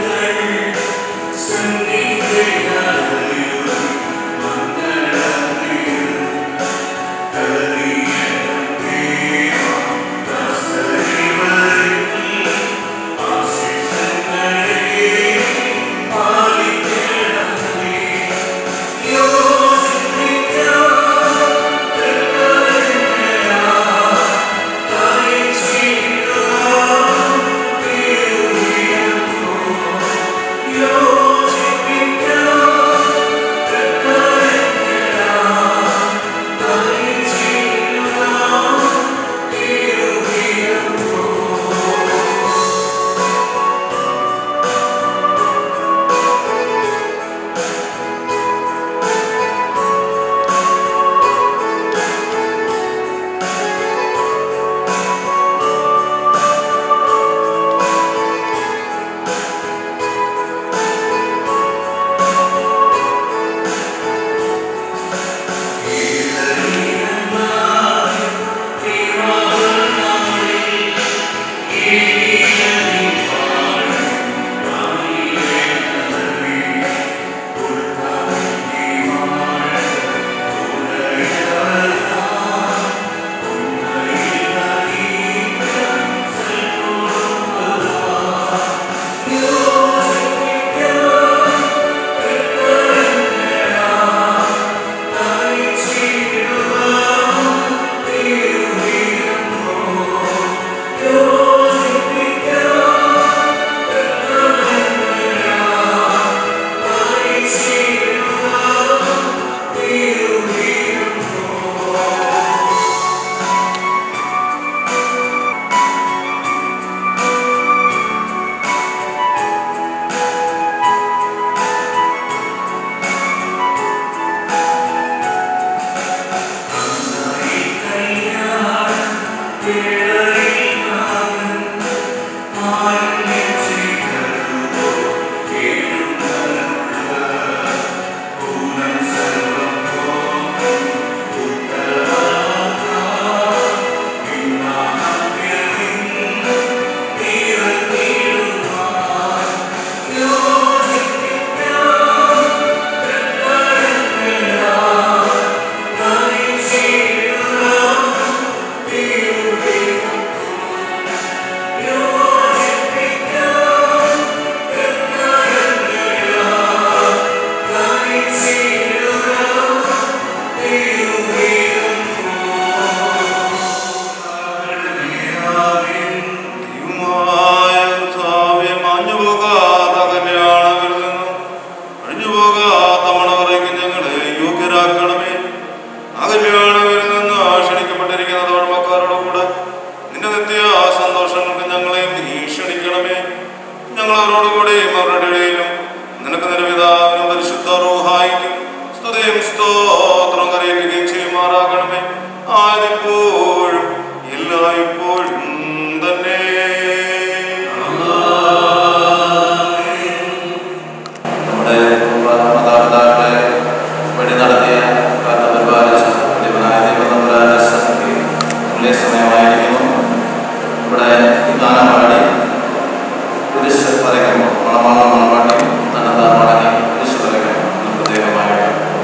ഞങ്ങളവരോടുകൂടെയും അവരുടെ ഇടയിലും നിനക്ക് നിരവിധാവിനും പരിശുദ്ധ റൂഹായിക്കും സ്തുതിയും സ്തോത്രം കരയിക്കുകയും ചെയ്യുമാറാകണമേ ആയതിപ്പോഴും എല്ലായ്പ്പോഴും തന്നെ നമ്മുടെ മാതാപിതാക്കളെ വഴി നടത്തിയ കാരണം പരിപാലിച്ച ദൈവനായ ദൈവനമ്പുരാന്റെ സന്നിധി തുല്യ സമയമായിരിക്കുന്നു ഇവിടെ ഈ ഗാനം പാടി കുരിശ് പറയുമ്പോൾ മണമാണ് മണവാട്ടി തന്നെത്താൻ മടങ്ങി കുരിശ് പറയുമ്പോൾ നമുക്ക് ദൈവമായിട്ട്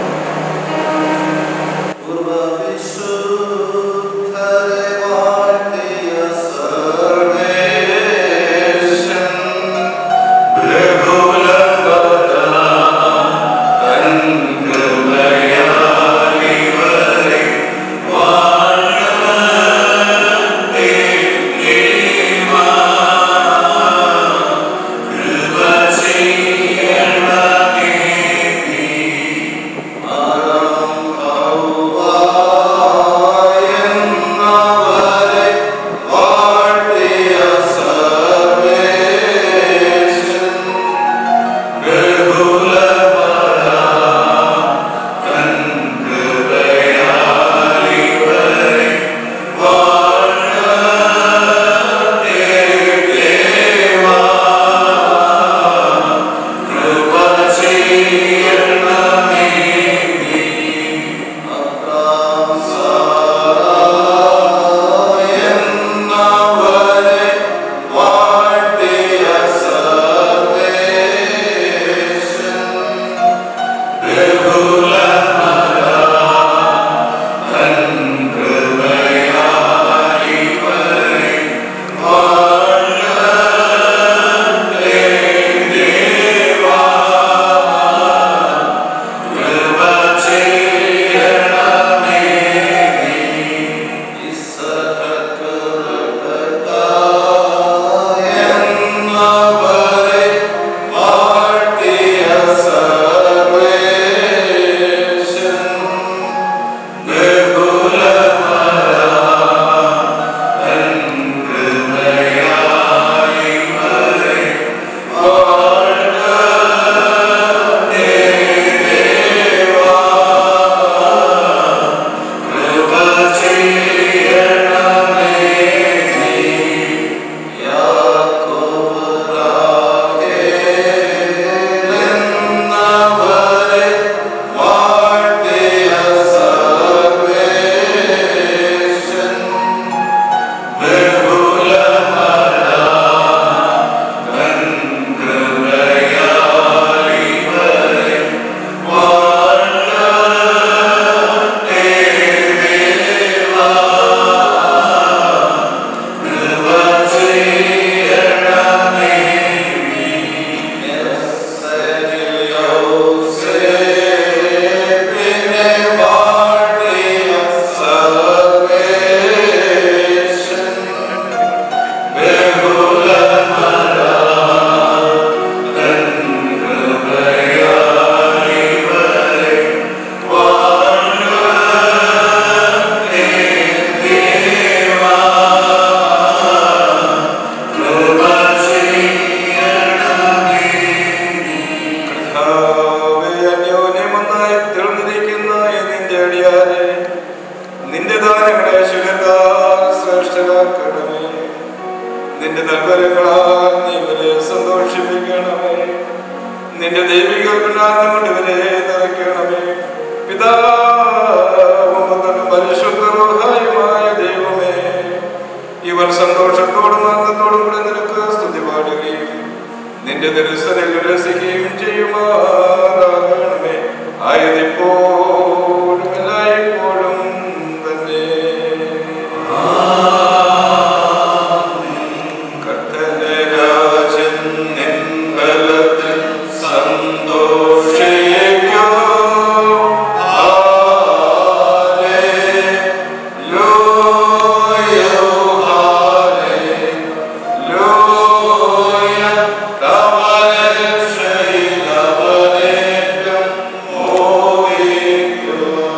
കർത്താവേ, അന്യോന്യമൊന്നായി തീർന്നിരിക്കുന്ന ഈ നിന്റെ അടിയാരെ നിന്റെ ദാനങ്ങളെ ശുനത്താൽ ശ്രേഷ്ഠരാക്കണമേ നിന്റെ നൽവരങ്ങളാൽ നീ ഇവരെ സന്തോഷിപ്പിക്കണമേ നിന്റെ ദൈവിക ഗുണാന്തം കൊണ്ട് ഇവരെ നിറയ്ക്കണമേ പിതാവും പുത്രനും പരിശുദ്ധ റൂഹായുമായ ദൈവമേ ഇവർ സന്തോഷത്തോടും ആനന്ദത്തോടും കൂടെ നിനക്ക് സ്തുതി പാടുകയും നിന്റെ ദർശനം ഉല്ലസിക്കുകയും ചെയ്യുമാറാകണമേ ആയതിപ്പോഴും എല്ലായ്പ്പോഴും തന്നെ കർത്തന്റെ രാജൻ നിൻ ബലത്തിൽ സന്തോഷിക്കൂ. Hallelujah, hallelujah. കവലശൈലവനേറ്റം മോഹിക്കൂ.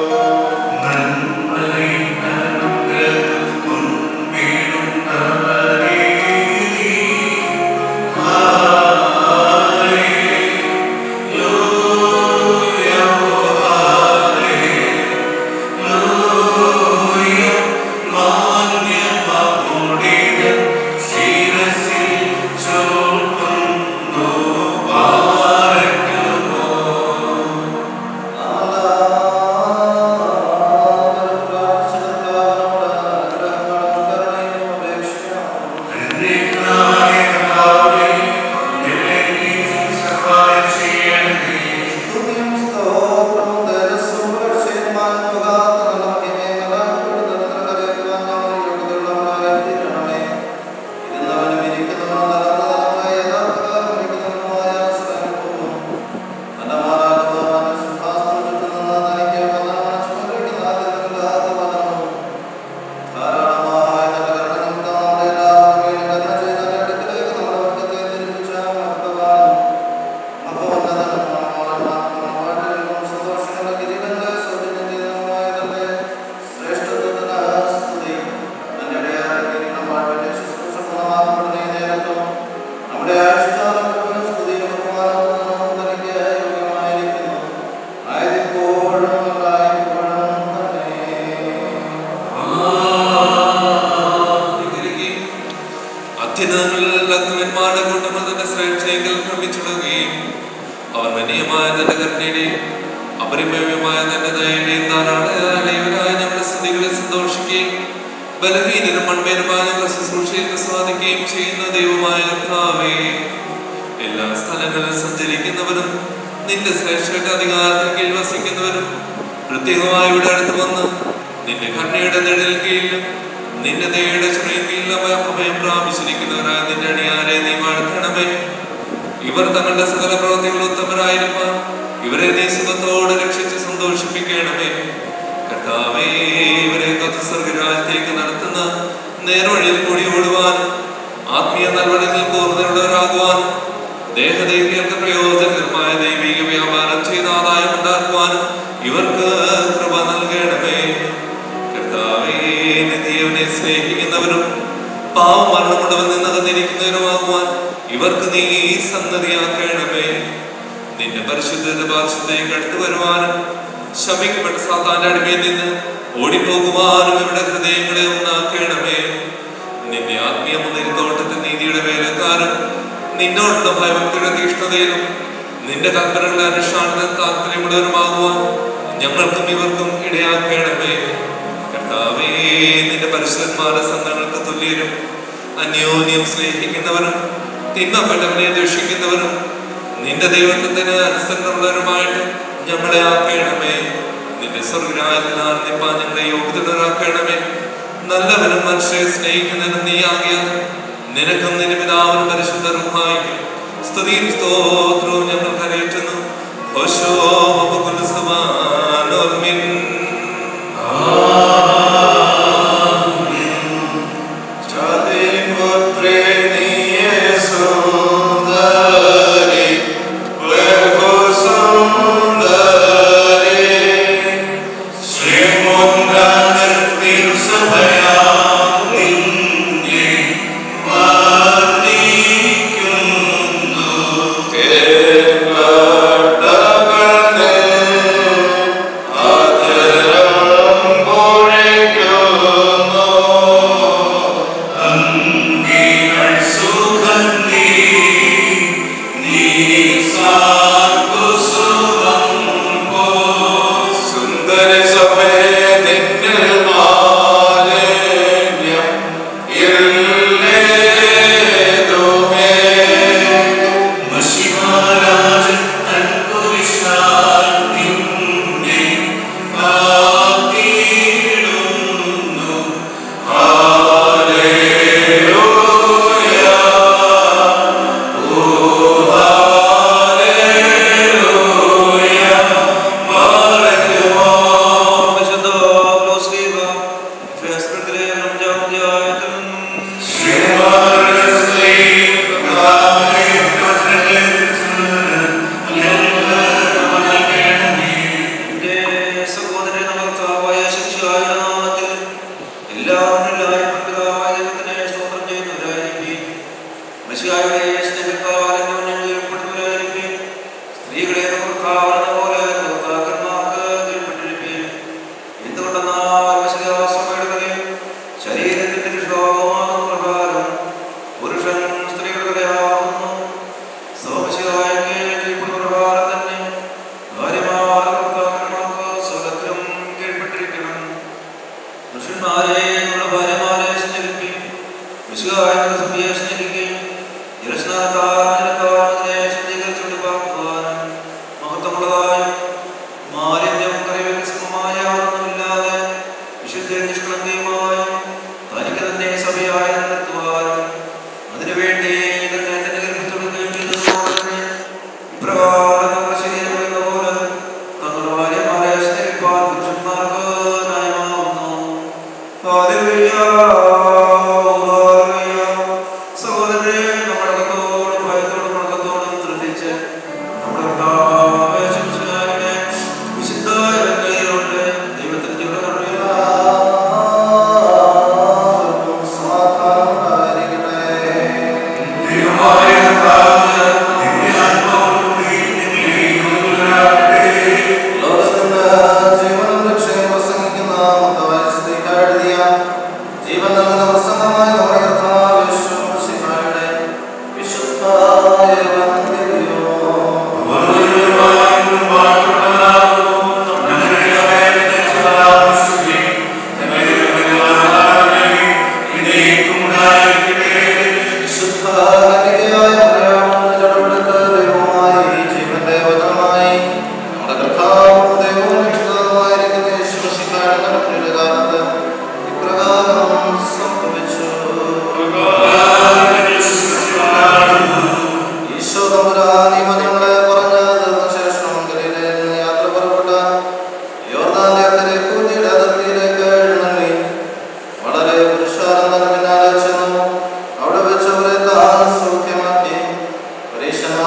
ഒരുമിച്ചിടുകയും അവർ മനീയമായ തന്റെ കരുണയുടെയും അപരിമയമായ തന്റെ ദയയുടെയും ധാരാളവരായ ഞങ്ങളുടെ സ്തുതികളെ സന്തോഷിക്കുകയും ബലഹീനരും മൺമേനുമായ ഞങ്ങളുടെ ശുശ്രൂഷയിൽ പ്രസാദിക്കുകയും ചെയ്യുന്ന ദൈവമായ കർത്താവേ എല്ലാ സ്ഥലങ്ങളിലും സഞ്ചരിക്കുന്നവരും നിന്റെ ശ്രേഷ്ഠ അധികാരത്തിൽ കീഴിൽ വസിക്കുന്നവരും പ്രത്യേകമായി ഇവിടെ അടുത്ത് വന്ന് നിന്റെ കണ്ണയുടെ നിഴൽ കീഴിലും നിന്റെ ദയയുടെ ചുമയിൽ കീഴിലും അഭയം പ്രാപിച്ചിരിക്കുന്നവരായ നിന്റെ അണിയാരെ നീ വാഴ്ത്തണമേ ഇവർ തങ്ങളുടെ സകല പ്രവൃത്തികൾ ഉത്തമരായിരിക്കാൻ ഇവരെ നീ സുഖത്തോടെ രക്ഷിച്ച് സന്തോഷിപ്പിക്കണമേ കർത്താവേ ഇവരെ സ്വർഗരാജ്യത്തേക്ക് നടത്തുന്ന നേർവഴിയിൽ കൂടി ഓടുവാൻ ആത്മീയ നൽവഴികൾ പൂർണ്ണതയുള്ളവരാകുവാൻ ദേഹദൈവ്യങ്ങൾക്ക് പ്രയോജനകരമായ ദൈവിക വ്യാപാരം ചെയ്ത് ആദായം ഉണ്ടാക്കുവാനും ഇവർക്ക് കൃപ നൽകണമേ കർത്താവേ നിത്യവനെ സ്നേഹിക്കുന്നവരും പാവമരണം കൊണ്ടവൻ നിന്ന് തന്നിരിക്കുന്നവരുമാകുവാൻ ഇവർക്ക് നീ സന്നദ്ധിയാക്കണമേ നിന്റെ പരിശുദ്ധ പാർശ്വത്തേക്ക് അടുത്തു വരുവാനും ശമിക്കപ്പെട്ട സാത്താന്റെ അടിമയിൽ നിന്ന് ഓടിപ്പോകുവാനും ഇവിടെ ഹൃദയങ്ങളെ ഒന്നാക്കണമേ നിന്റെ ആത്മീയ മുന്തിരിത്തോട്ടത്തിൽ നീതിയുടെ വേലക്കാരും നിന്നോടുള്ള ഭയഭക്തിയുടെ തീഷ്ണതയിലും നിന്റെ കൽപ്പനകളുടെ അനുഷ്ഠാനത്തിൽ താല്പര്യമുള്ളവരുമാകുവാൻ ഞങ്ങൾക്കും ഇവർക്കും ഇടയാക്കണമേ കർത്താവേ നിന്റെ പരിശുദ്ധന്മാരുടെ സംഘങ്ങൾക്ക് തുല്യരും അന്യോന്യം സ്നേഹിക്കുന്നവരും തിന്മപ്പെട്ടവനെ ദുഷിക്കുന്നവരും നിന്റെ ദൈവത്വത്തിന് അനുസരണമുള്ളവരുമായിട്ട് ഞങ്ങളെ ആക്കണമേ നിന്റെ സ്വർഗരാജ്യത്തിൽ ആനന്ദിപ്പാൻ ഞങ്ങളെ യോഗ്യതരാക്കണമേ നല്ലവനും മനുഷ്യരെ സ്നേഹിക്കുന്നതിനും നീ ആകിയ നിനക്കും നിന്റെ പിതാവിനും പരിശുദ്ധ റുഹായിക്കും സ്തുതിയും സ്തോത്രവും ഞങ്ങൾ കരയറ്റുന്നു ഓശോ സമാനോർമിൻ ചതിപുത്രേ നീയേ സുന്ദരി ബഹുസുന്ദരി ശ്രീമുദ്രത്തിൽ തിരുസഭയാം നിന്നെ വന്ദിക്കുന്നു. കേൾക്കട്ടകൾ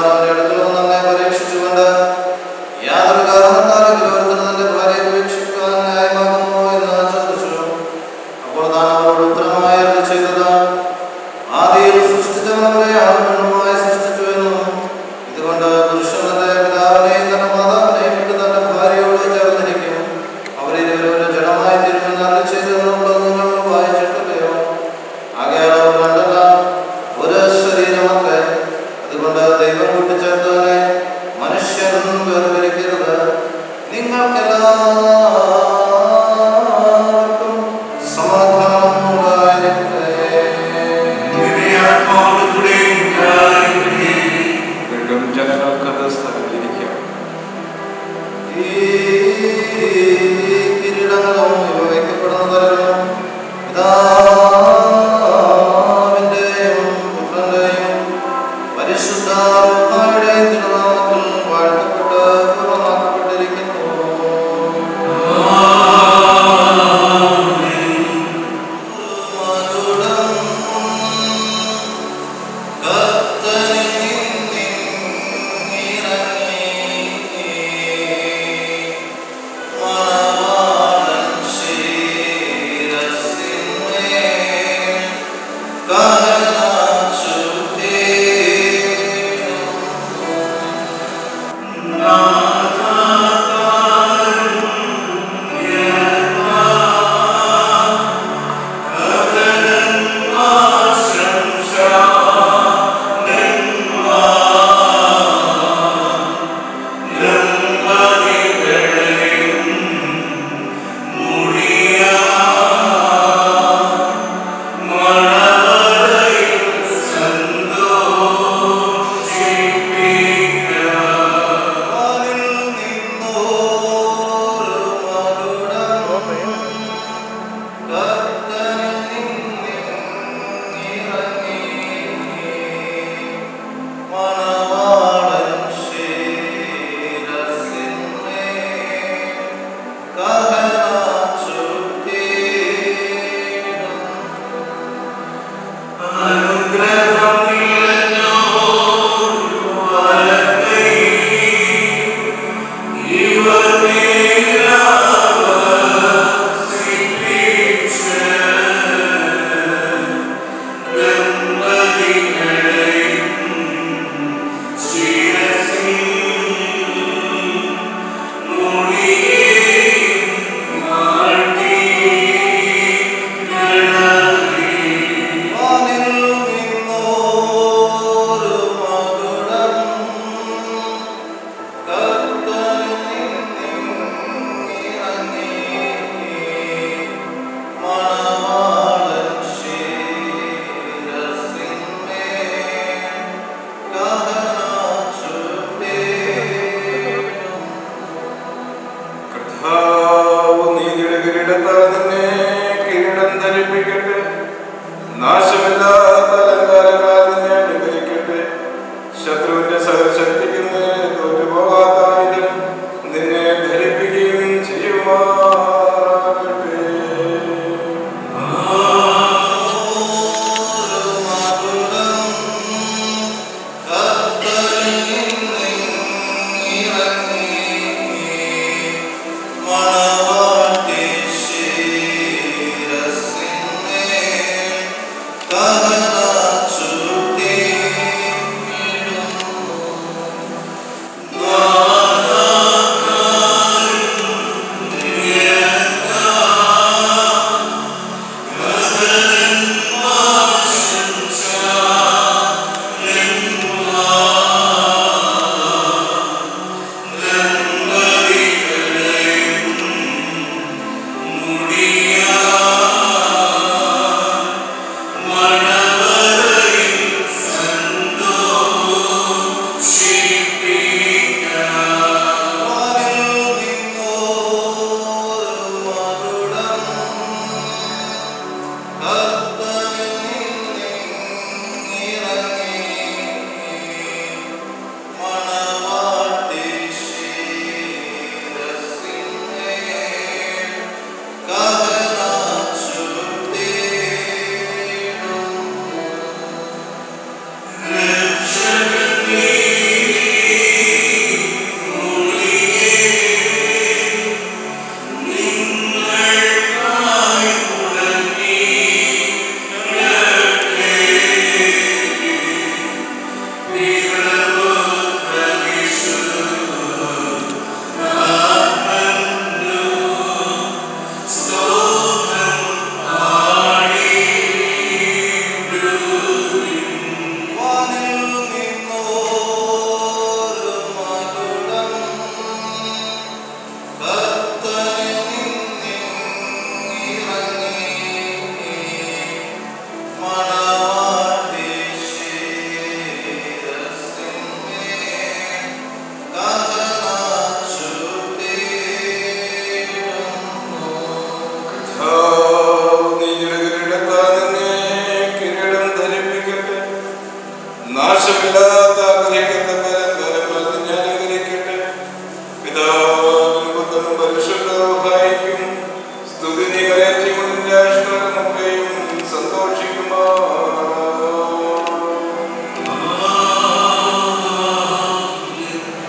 അവന്റെ അടുക്കൽ വന്ന് അവനെ പരീക്ഷിച്ചുകൊണ്ട് യാതൊരു കാരണത്താലെങ്കിലും ഒരുത്തൻ തന്റെ ഭാര്യയെ ഉപേക്ഷിക്കുവാൻ ന്യായമാകുമോ എന്ന് ചോദിച്ചു അപ്പോൾ താൻ അവരോട് ഉത്തരമായി അരുളി ചെയ്തത് ആദിയിൽ സൃഷ്ടിച്ചവൻ അവരെ ആൺപെണ്ണുമായി സൃഷ്ടിച്ചു എന്നും ഇതുകൊണ്ട് പുരുഷൻ തന്റെ പിതാവിനെയും തന്റെ മാതാവിനെയും വിട്ട് തന്റെ ഭാര്യയോട് ചേർന്നിരിക്കും അവരിരുവരും ഒരു ജഡമായി തീരുമെന്ന് അരുളി ചെയ്തെന്നുള്ളത് നിങ്ങൾ വായിച്ചിട്ടില്ലയോ ആകയാൽ അവർ രണ്ടല്ല ഒരു ശരീരമൊക്കെ അതുകൊണ്ട് ദൈവം കൂട്ടിച്ചേർത്തവനെ മനുഷ്യൻ വേർതിരിക്കരുത് നിങ്ങൾക്കെല്ലാവർക്കും സമാധാനം ഉണ്ടായിരിക്കട്ടെ വീണ്ടും ജനങ്ങൾക്കത് സ്ഥലത്തിരിക്കാം ഈ കിരീടങ്ങളും ഇവ വയ്ക്കപ്പെടുന്നതരം പിതാവിന്റെയും പുത്രന്റെയും പരിശുദ്ധാത്മാവിന്റെയും തിരുനാമത്തിൽ വാഴ്ത്തപ്പെട്ട് പൂർണ്ണമാക്കപ്പെട്ടിരിക്കുന്നു മകുടം കർത്തനിൽ നിന്നിറങ്ങി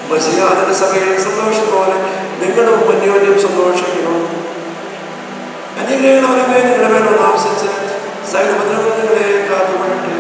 മത്സ്യാതന സഭയിൽ സന്തോഷം പോലെ നിങ്ങളും അന്യോന്യം സന്തോഷിക്കണം അനുഗ്രഹങ്ങളവരമേ നിങ്ങളുടെ മേൽ ആവശ്യിച്ച് സകലഭദ്രങ്ങൾ നിങ്ങളെ കാത്തുകൊള്ളട്ടെ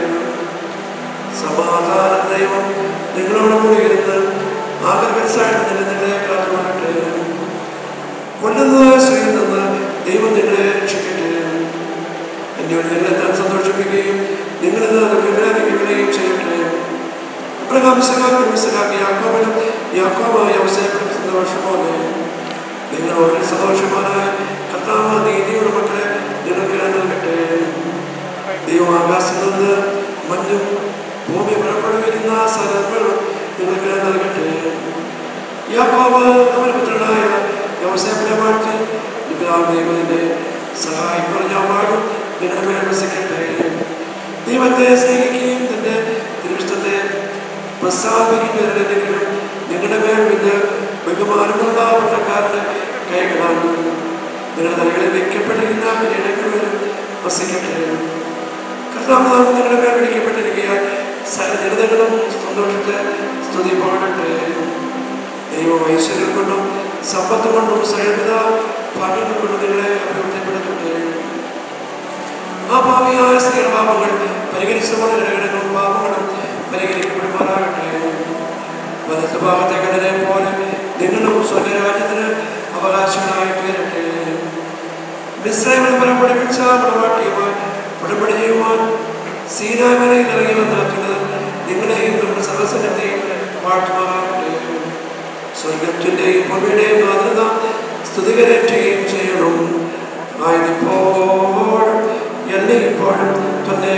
സമാധാന ദൈവം നിങ്ങളോട് കൂടി ഇരുന്ന് ആഗ്രഹസായിട്ട് തന്നെ നിങ്ങളെ കാത്തുകൊള്ളട്ടെ കൊല്ലുന്നതായ സ്ത്രീയിൽ നിന്ന് ദൈവം നിങ്ങളെ രക്ഷിക്കട്ടെ എന്നോട് നിങ്ങളെ താൻ സന്തോഷിപ്പിക്കുകയും നിങ്ങളിൽ നിന്ന് വിഗ്രഹിക്കുകയും ചെയ്യട്ടെ അബ്രഹാമിസകാക്കും ഇസഹാക്ക് യാക്കോബിനും യാക്കോബായ അവസരപ്പെടും സന്തോഷം പോലെ നിങ്ങളോട് സന്തോഷമാനായ കർത്താവ് നീതിയുടെ മക്കളെ നിങ്ങൾക്ക് നൽകട്ടെ ദൈവം ആകാശത്തിൽ നിന്ന് മഞ്ഞും ഭൂമി പുറപ്പെടുവിക്കുന്ന സകലങ്ങളും നിങ്ങൾക്ക് നൽകട്ടെ യാക്കോബ് അവന്റെ പുത്രനായ യോസേഫിനെ മാറ്റി പിതാവ് ദൈവത്തിന്റെ സഹായം പറഞ്ഞ പാടും നിങ്ങളുടെ മേൽ വസിക്കട്ടെ ദൈവത്തെ സ്നേഹിക്കുകയും തന്റെ തിരുവിഷ്ടത്തെ പ്രസാദിക്കുന്നവരുടെങ്കിലും നിങ്ങളുടെ മേൽ പിന്നെ ബഹുമാനമുള്ള പട്ടക്കാരുടെ കൈകളാണ് നിങ്ങളുടെ തലകളിൽ വയ്ക്കപ്പെട്ടിരിക്കുന്ന കിരീടങ്ങളിൽ വസിക്കട്ടെ കർത്താവ് നാമം നിങ്ങളുടെ മേൽ വിളിക്കപ്പെട്ടിരിക്കുകയാൽ സകല ജനതകളും സന്തോഷത്തെ സ്തുതി പാടട്ടെ ദൈവം ഐശ്വര്യം കൊണ്ടും സമ്പത്ത് കൊണ്ടും സകലവിധ ഭാഗ്യങ്ങൾ കൊണ്ടും നിങ്ങളെ അഭിവൃദ്ധിപ്പെടുത്തട്ടെ ആ ഭാവിയായ സ്ത്രീപാപങ്ങൾ പരിഹരിച്ചുകൊണ്ട് ഇടകിടങ്ങളും പാപങ്ങളും പരിഹരിക്കപ്പെടുമാറാകട്ടെ വലത്ത് ഭാഗത്തേക്ക് അതിനെ പോലെ നിങ്ങളും സ്വർഗരാജ്യത്തിന് അവകാശങ്ങളായി തീരട്ടെ മിശ്രമം ഫലം പഠിപ്പിച്ച മണവാട്ടിയുമായി ഉടമ്പടി ചെയ്യുവാൻ സീനാമലയിൽ ഇറങ്ങി വന്നാക്കുന്നത് നിങ്ങളെയും നമ്മുടെ സദസ്സിനെയും പാട്ടുമാറാകട്ടെ സ്വർഗത്തിൻ്റെയും ഭൂമിയുടെയും മാതൃക സ്തുതികരറ്റുകയും ചെയ്യണം ആയതിപ്പോഴും എന്നെ ഇപ്പോഴും തന്നെ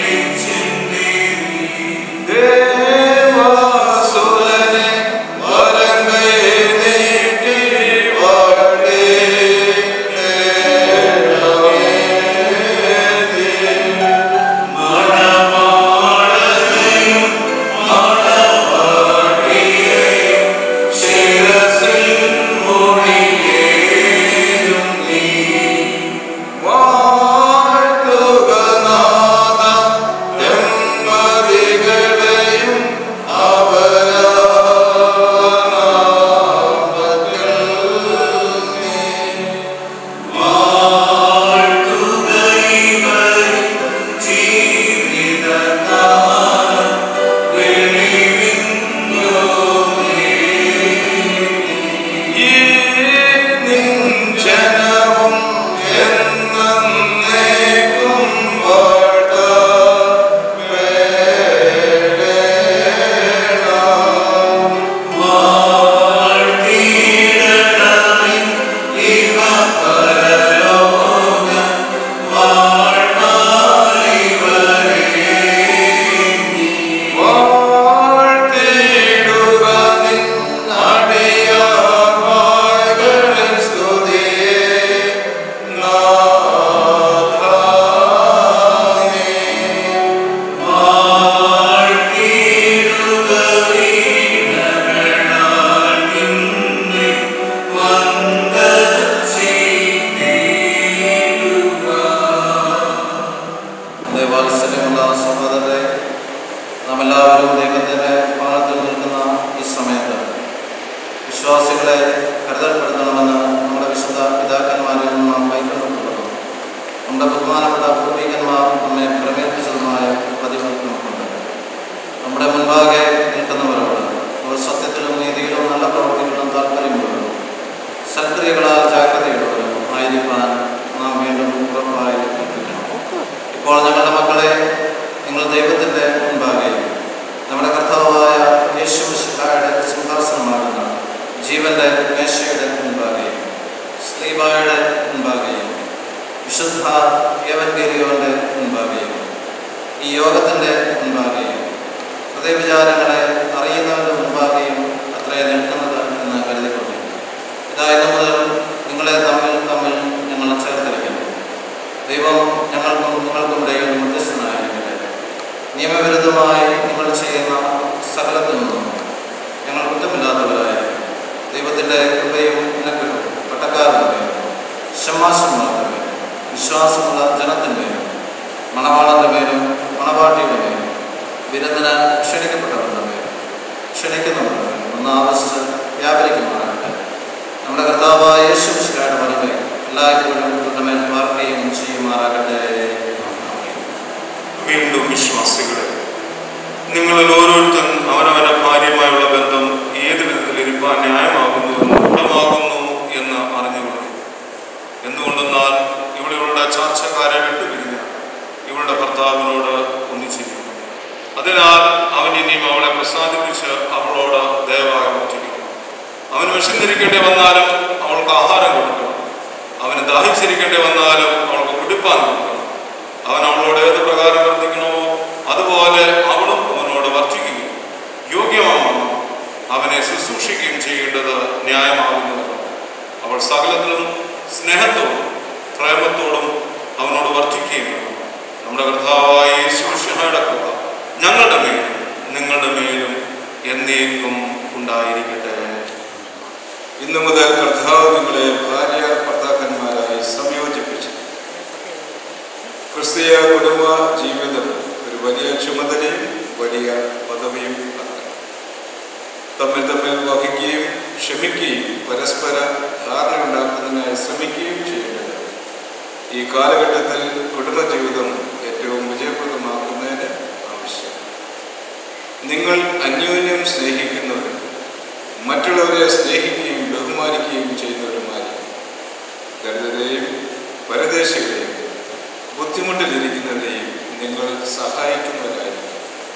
ദേവാസുരനെ വര വിശ്വാസികളെ കരുതൽപ്പെടുത്തണമെന്ന് നമ്മുടെ വിശുദ്ധ പിതാക്കന്മാരിൽ നിന്ന് നാം കൈക്കൊണ്ടിട്ടുള്ളതും നമ്മുടെ ബഹുമാനപ്പെട്ട പൂർവികന്മാർ നമ്മെ പ്രമേൽപ്പിച്ചതുമായ പതിവ് നമുക്കുണ്ട് നമ്മുടെ മുൻപാകെ നിൽക്കുന്നവരോട് അവർ സത്യത്തിലും നീതിയിലും നല്ല പ്രവൃത്തികളിലും താല്പര്യമുള്ളവരും സൽക്രിയകളാൽ ജാഗ്രതയുള്ളവരും ആയിരിക്കാൻ നാം വീണ്ടും ഉറപ്പായി കൽപ്പിക്കണം ഇപ്പോൾ ഞങ്ങളുടെ മക്കളെ നിങ്ങൾ ദൈവത്തിൻ്റെ മുൻപാകെയും നമ്മുടെ കർത്താവായ യേശു മിശിഹായുടെ സിംഹാസനമാകുന്ന ജീവന്റെ മേശയുടെ മുൻപാകെയും സ്ലീബായുടെ മുൻപാകെയും വിശുദ്ധ യവൻഗേരിയോന്റെ മുൻപാകെയും ഈ യോഗത്തിൻ്റെ മുൻപാകെയും ഹൃദയവിചാരങ്ങളെ അറിയുന്നവരുടെ മുൻപാകെയും അത്രേ നിൽക്കുന്നത് എന്ന് കരുതിക്കൊള്ളു ഇതായിരുന്നു മുതൽ നിങ്ങളെ തമ്മിൽ തമ്മിൽ ഞങ്ങൾ ചേർത്തിരിക്കുന്നു ദൈവം ഞങ്ങൾക്കും നിങ്ങൾക്കും ഇടയിൽ മധ്യസ്ഥനായിരിക്കട്ടെ നിയമവിരുദ്ധമായി നിങ്ങൾ ചെയ്യുന്ന സകലത്തിൽ നിന്നും ഞങ്ങൾ കുറ്റമില്ലാത്തവരായി ദൈവത്തിൻ്റെ കൃപയും അനുഗ്രഹവും പട്ടക്കാരുടെ മേലും ക്ഷമാശന്മാരുടെ മേലും വിശ്വാസമുള്ള ജനത്തിൻ്റെ മേലും മണവാളന്റെ മേലും മണവാട്ടിയുടെ മേലും വിരുന്നിന് ക്ഷണിക്കപ്പെട്ടവരുടെ മേലും ക്ഷണിക്കുന്നവരുടെ മേലും ഒന്ന് ആവശ്യം വ്യാപരിക്കുമാറാകട്ടെ നമ്മുടെ കർത്താവായ യേശു മിശിഹായുടെ വരവെ എല്ലായ്പ്പോഴും നമ്മുടെ മേൽ പാർക്കുകയും ചെയ്യുമാറാകട്ടെ ആമേൻ. വീണ്ടും വിശ്വാസികളെ നിങ്ങളിൽ ഓരോരുത്തരും അവനവന്റെ ഭാര്യയുമായുള്ള ബന്ധം ഏത് വിധത്തിൽ ഇരിപ്പാൻ ന്യായമാകുന്നു ഗുണമാകുന്നു എന്ന് അറിഞ്ഞുകൊള്ളും എന്തുകൊണ്ടെന്നാൽ ഇവളുടെ ചർച്ചക്കാരെ വിട്ടുപിരിഞ്ഞ ഇവളുടെ ഭർത്താവിനോട് ഒന്നിച്ചിരിക്കുന്നു അതിനാൽ അവൻ ഇനിയും അവളെ പ്രസാദിപ്പിച്ച് അവളോട് ദയവായി ഒറ്റിക്കുന്നു അവന് വിശന്നിരിക്കേണ്ടി വന്നാലും അവൾക്ക് ആഹാരം കൊടുക്കണം അവന് ദാഹിച്ചിരിക്കേണ്ടി വന്നാലും അവൾക്ക് കുടിപ്പാൻ കൊടുക്കണം അവൻ അവളോട് ഏത് പ്രകാരം വർദ്ധിക്കണമോ അതുപോലെ അവളും അവനോട് വർദ്ധിക്കുകയും യോഗ്യമാവണം അവനെ ശുശ്രൂഷിക്കുകയും ചെയ്യേണ്ടത് ന്യായമാകുന്നതാണ് അവൾ സകലത്തിലും സ്നേഹത്തോടും പ്രേമത്തോടും അവനോട് വർദ്ധിക്കുകയും വേണം. നമ്മുടെ കർത്താവായ യേശുമിശിഹായുടെ കൃപ ഞങ്ങളുടെ മേലും നിങ്ങളുടെ മേലും എന്നേക്കും ഉണ്ടായിരിക്കട്ടെ ഇന്നു മുതൽ കർത്താവ് നിങ്ങളെ ഭാര്യ ഭർത്താക്കന്മാരായി സംയോജിപ്പിച്ചു ക്രിസ്തീയ കുടുംബ ജീവിതം ഒരു വലിയ ചുമതലയും വലിയ പദവിയും അത്ര തമ്മിൽ തമ്മിൽ വഹിക്കുകയും ക്ഷമിക്കുകയും പരസ്പര ധാരണയുണ്ടാക്കുന്നതിനായി ശ്രമിക്കുകയും ചെയ്യേണ്ടത് ഈ കാലഘട്ടത്തിൽ കുടുംബജീവിതം ഏറ്റവും വിജയപ്രദമാക്കുന്നതിന് ആവശ്യം നിങ്ങൾ അന്യോന്യം സ്നേഹിക്കുന്നവരും മറ്റുള്ളവരെ സ്നേഹിക്കുകയും ബഹുമാനിക്കുകയും ചെയ്യുന്നവരുമായി ദരിദ്രരെയും പരദേശികളെയും ബുദ്ധിമുട്ടിലിരിക്കുന്നവരെയും നിങ്ങൾ സഹായിക്കുന്നവരായിരിക്കും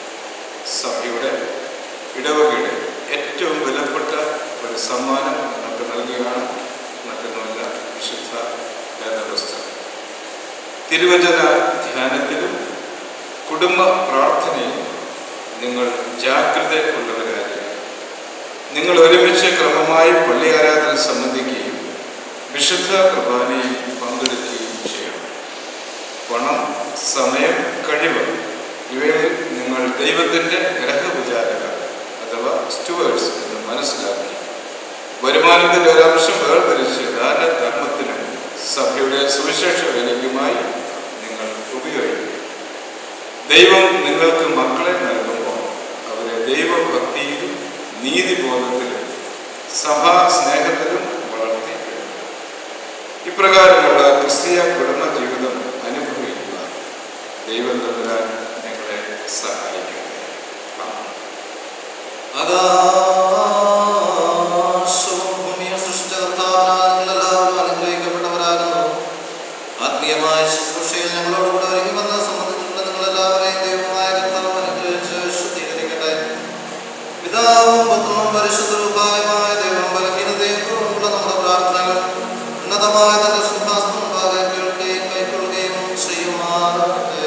സഭയുടെ ഇടവകയുടെ ഏറ്റവും വിലപ്പെട്ട ഒരു സമ്മാനം നമുക്ക് നൽകുകയാണ് മറ്റൊന്നുമല്ല വിശുദ്ധ വേദപുസ്തകം തിരുവചന ധ്യാനത്തിലും കുടുംബ പ്രാർത്ഥനയിലും നിങ്ങൾ ജാഗ്രത ഉള്ളവരായിരിക്കും നിങ്ങൾ ഒരുമിച്ച് ക്രമമായി പള്ളി ആരാധന സംബന്ധിക്കുകയും വിശുദ്ധ കുർബാനയിൽ പങ്കെടുക്കുകയും ചെയ്യണം പണം സമയം കഴിവ് ഇവയിൽ നിങ്ങൾ ദൈവത്തിൻ്റെ ഗ്രഹവിചാരകർ അഥവാ സ്റ്റുവേഴ്സ് എന്ന് മനസ്സിലാക്കി വരുമാനത്തിൻ്റെ ഒരംശം വേർതിരിച്ച് ദാനധർമ്മത്തിനും സഭയുടെ സുവിശേഷ വേലയ്ക്കുമായി നിങ്ങൾ ഉപയോഗിക്കും ദൈവം നിങ്ങൾക്ക് മക്കളെ നൽകുമ്പോൾ അവരെ ദൈവഭക്തിയിലും നീതിബോധത്തിലും സഭാ സ്നേഹത്തിലും വളർത്തി ഇപ്രകാരമുള്ള ക്രിസ്തീയ കുടുംബ ജീവിതം അനുഭവിക്കുക ദൈവം തമ്പുരാൻ നിങ്ങളെ സഹായിക്കട്ടെ ആമേൻ. ആകാശവും ഭൂമിയും സൃഷ്ടിച്ച കർത്താവിനാൽ നിങ്ങളെല്ലാവരും അനുഗ്രഹിക്കപ്പെട്ടവരാകുന്നു. ആത്മീയമായ ശുശ്രൂഷയിൽ ഞങ്ങളോടുകൂടെ ഒരുങ്ങി വന്ന സംബന്ധിച്ചിട്ടുള്ള നിങ്ങളെല്ലാവരെയും ദൈവമായ കർത്താവ് അനുഗ്രഹിച്ച് ശുദ്ധീകരിക്കട്ടെ. പിതാവും പുത്രനും പരിശുദ്ധരൂപായുമായ ദൈവം ബലഹീനതയും കുറവുമുള്ള നമ്മുടെ പ്രാർത്ഥനകൾ ഉന്നതമായ തന്റെ സിംഹാസനം മുമ്പാകെ കേൾക്കുകയും കൈക്കൊള്ളുകയും ചെയ്യുമാറാകട്ടെ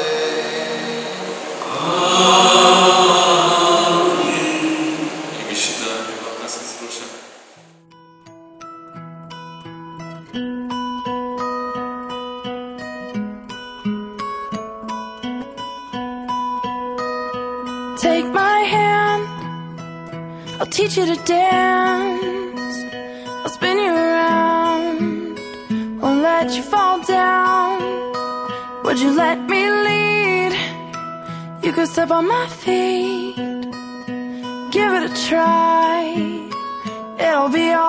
ഈ വിശുദ്ധ വിവാഹ ശുശ്രൂഷ Take my hand, I'll teach you to dance. I'll spin you around, won't let you fall down. Would you let me lead? You could step on my feet, give it a try. It'll be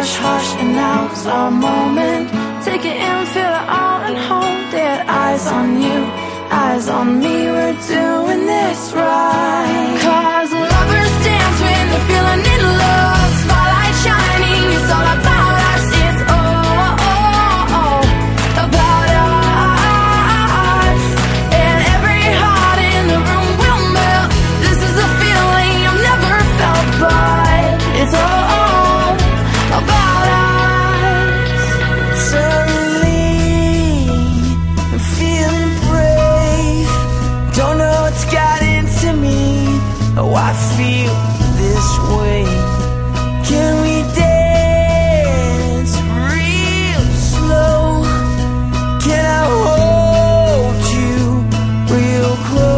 hush, hush, and now's our moment. Take it in, feel it all, and hold it. Eyes on you, eyes on me. We're doing this right. Cause lovers dance when they're feeling in love. Spotlight shining, it's all about us. It's all about us. And every heart in the room will melt. This is a feeling I've never felt, but it's all about us. Suddenly, I'm feeling brave. Don't know what's got into me. Oh, I feel this way. Can we dance real slow? Can I hold you real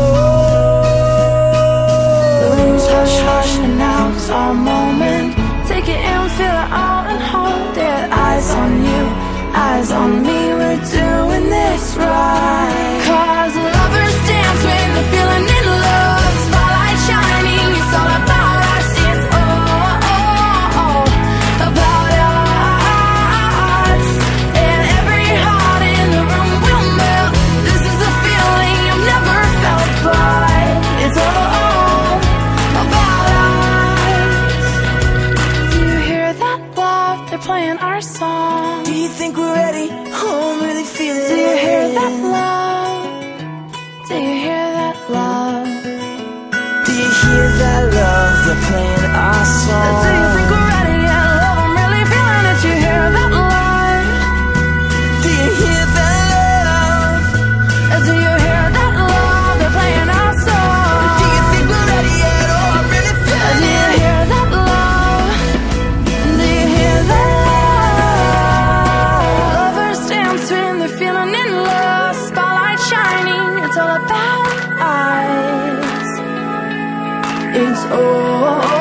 close? The room's hush, hush, and now's our moment. Take it in, feel it all, and hold it. Eyes on you, eyes on me. We're doing this right. Cause lovers dance when they're feeling in love. Spotlight shining, it's all about us. It's all about us. And every heart in the room will melt. This is a feeling I've never felt, but it's all about us. Do you hear that love? They're playing our song. Do you think we're ready? Oh, I'm really feeling Do you hear it. that love? Do you hear that love? Do you hear that love? They're playing our song. Do you think we're ready yet? Love, I'm really feeling it. You hear that love? Do you hear that love? Do you hear that love? They're playing our song. Do you think we're ready yet? Oh, I'm really Do feeling you it. hear that love? Do you hear that love? Lovers dance when they're feeling in love. Spotlight shining, it's all about us. It's all.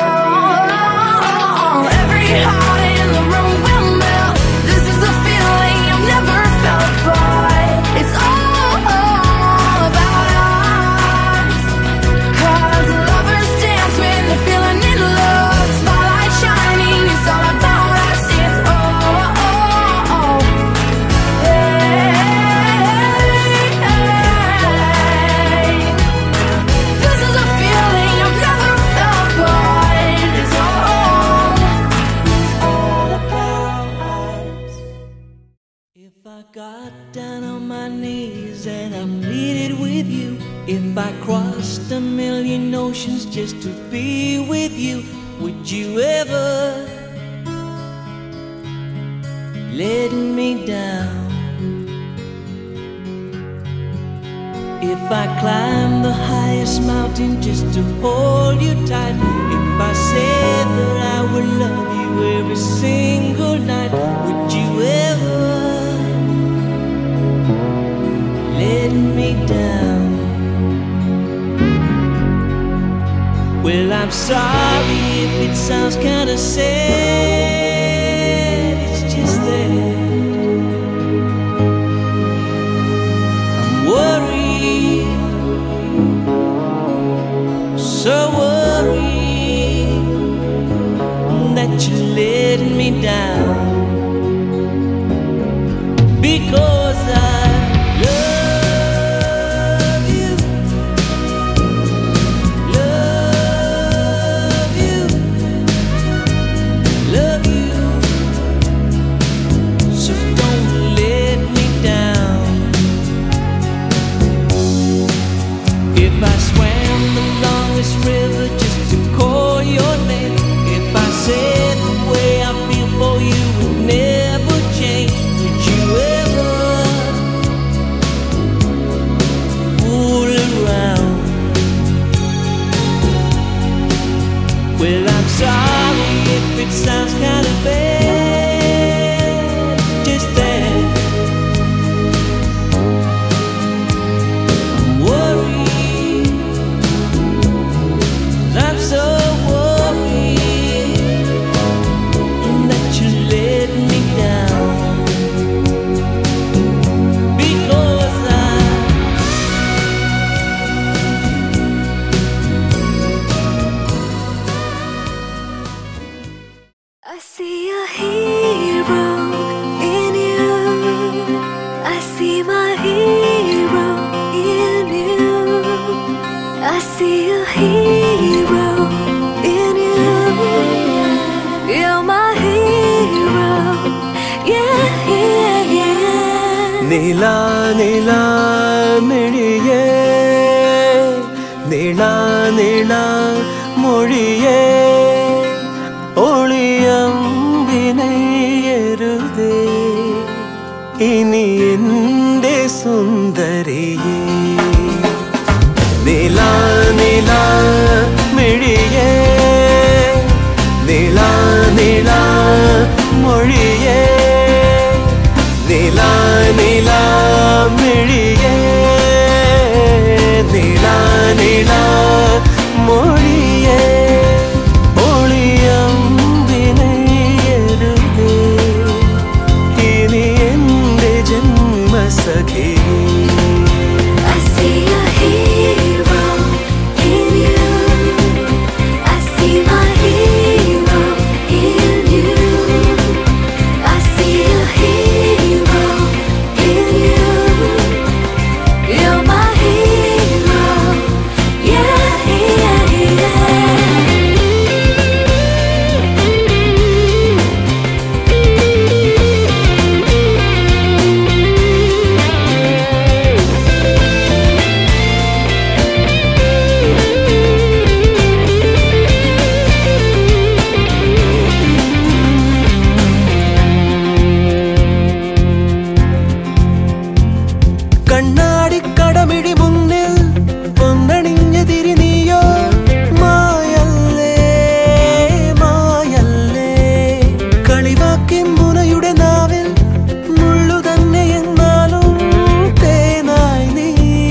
Every heart in the room will melt. This is a feeling I've never felt, but it's all about us. Cause lovers dance when they're feeling in love. Spotlight shining, it's all about us. It's all. Hey, this is a feeling I've never felt, but it's all, all about us. If I got down on my knees and I pleaded with you, if I crossed a million oceans just to be with you, would you ever let me down? If I climb the highest mountain just to hold you tight, if I said that I would love you every single night, would you ever let me down? Well, I'm sorry if it sounds kinda sad, it's just that I'm worried, so worried that you let me down because I love you, love you, love you. So don't let me down. If I swam the longest river just to call your name, if I said the way I feel for you would never change, would you ever fool around? Well, I'm sorry if it sounds kind of bad, just that. I'm worried. I'm so worried that you let me down because I I see a hero നീള മൊഴിയേ ഒളിയം വിനയരുതേ ഇനി എൻ്റെ സുന്ദരിയേ നില നില മിഴിയേ നില നില മൊഴിയേ നില നില മിഴിയേ നില നില മൊഴിയേ ഒളിയം വിനയരുതേ ഇനി എൻ്റെ ജന്മസഖി I see a hero in you. I see my hero in you. I see a hero in you. You're my hero. Yeah, yeah, കണ്ണാടി കടമിടി മുന്നിൽ പൊന്നണിഞ്ഞ തിരിനീയോ മായല്ലേ മായല്ലേ കളിവാക്കിൻ മുനയുടെ നാവിൽ മുള്ളു തന്നെ എന്നാലും തേനായി നീ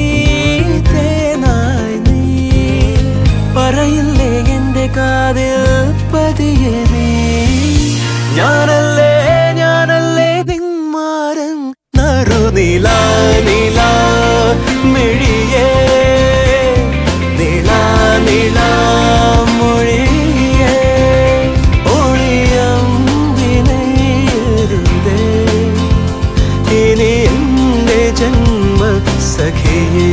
തേനായി നീ പറയില്ലേ എന്റെ കാതിൽ പതിയെ നീ ഞാനല്ലേ ഞാനല്ലേ നിന്മാരൻ നറുനില നില മിഴിയേ നില നില മൊഴിയേ ഒളിയം വിനയരുതേ ഇനി എൻ്റെ ജന്മ സഖിയേ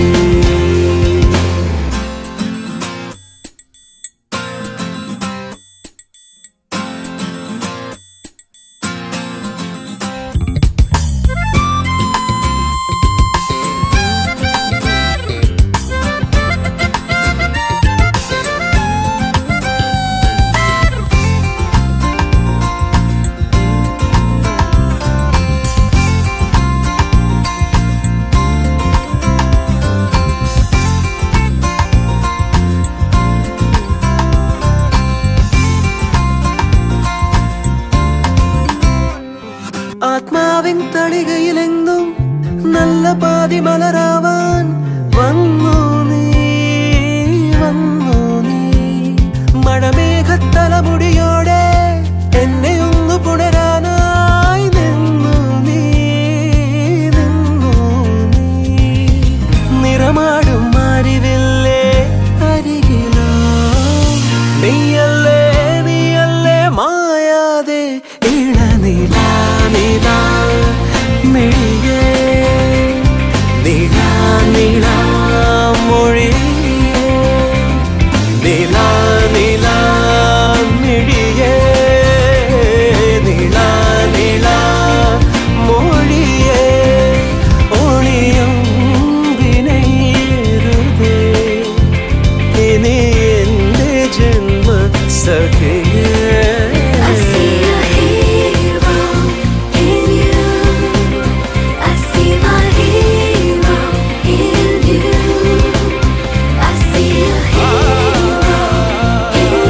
ആത്മാവിൻ തളികയിലെങ്ങും നല്ല പാതി മലരാവാൻ വന്നു നീ വന്നു നീ മഴമേഘത്തലമുടിയോടെ എന്നെ ഒന്ന് പുണരാനായി നിന്നു നീ നിന്നു നീ നിറമാടും മാറിവില്ലേ അരികിലോ നീയല്ലേ നീയല്ലേ മായാതെ ഇളനില നില മിഴിയേ നില നില മൊഴിയേ നില നില മിഴിയേ നില നില മൊഴിയേ ഒളിയും വിനയരുതേ ഇനി എൻ്റെ ജന്മ സഖിയേ I see a hero in you. I see my hero in you. I see a hero in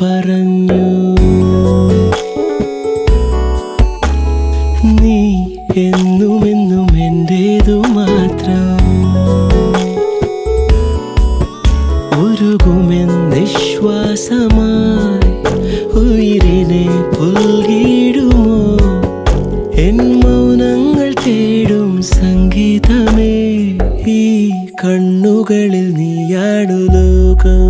പറഞ്ഞു നീ എന്നുമെന്നും എന്റേതു മാത്രം ഉരുകുമെന്നിശ്വാസമായി ഉയിരിനെ പുൽകിടുമോ എൻ മൗനങ്ങൾ തേടും സംഗീതമേ ഈ കണ്ണുകളിൽ നീയാടു ലോകം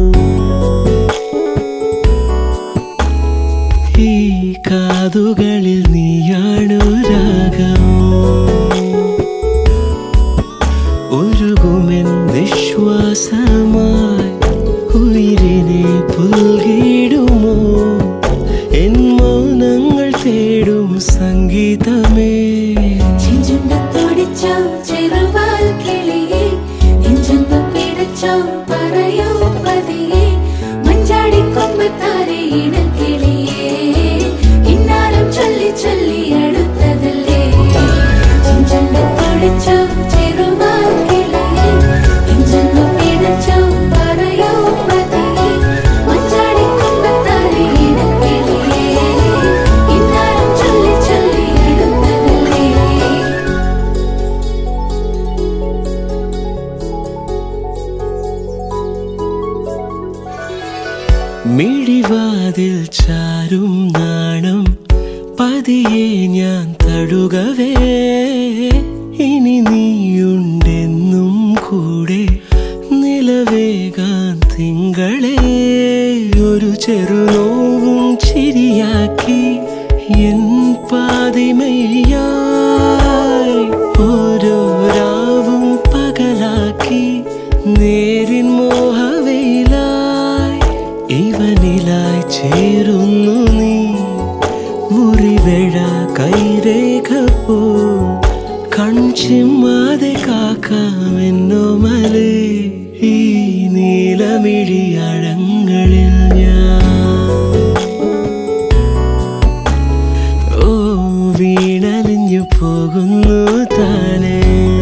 ഈ കാതുകളിൽ നീയാണു രാഗം ഉരുകുമെൻ നിശ്വാസമായി ഉയിരിനെ പുൽകിടുമോ എൻ മൗനങ്ങൾ തേടും സംഗീതമേ ചെഞ്ചുണ്ടത്തോടിച്ചോ ചെറുവാൽ കിളിയെ നെഞ്ചൊന്നു പിടച്ചോ പറയൂ പതിയെ മഞ്ചാടി കൊമ്പത്താരെ ഇണക്കിളിയെ ഇന്നാലും ചൊല്ലി ചൊല്ലി അടുത്തതല്ലേ ചെഞ്ചുണ്ടത്തോടിച്ചോ ചെറുവാൽ കിളിയെ നെഞ്ചൊന്നു പിടച്ചോ പറയൂ പതിയെ മഞ്ചാടി കൊമ്പത്താരെ ഇണക്കിളിയെ ഇന്നാലും ചൊല്ലി ചൊല്ലി അടുത്തതല്ലേ മിഴിവാതിൽ ചാരും നാണം പതിയെ ഞാൻ തടുകവേ ഇനി നീയുണ്ടെന്നും കൂടെ നിലവേകാൻ തിങ്കളെ ഒരു ചെറുനോവും ചിരിയാക്കി എൻ പാതിമയ്യായി ഓരോ രാവും പകലാക്കി നേരിൻ മോഹവയിലായി ഇവനിലായി ചേരുന്നു നീ മുറിവേഴ കൈരേഖ പോ കൺചിമ്മാതെ കാക്കാമെന്നോ മലേ ഈ നീലമിഴിയഴങ്ങളിൽ ഞാൻ ഓ വീണലിഞ്ഞു പോകുന്നു താനേ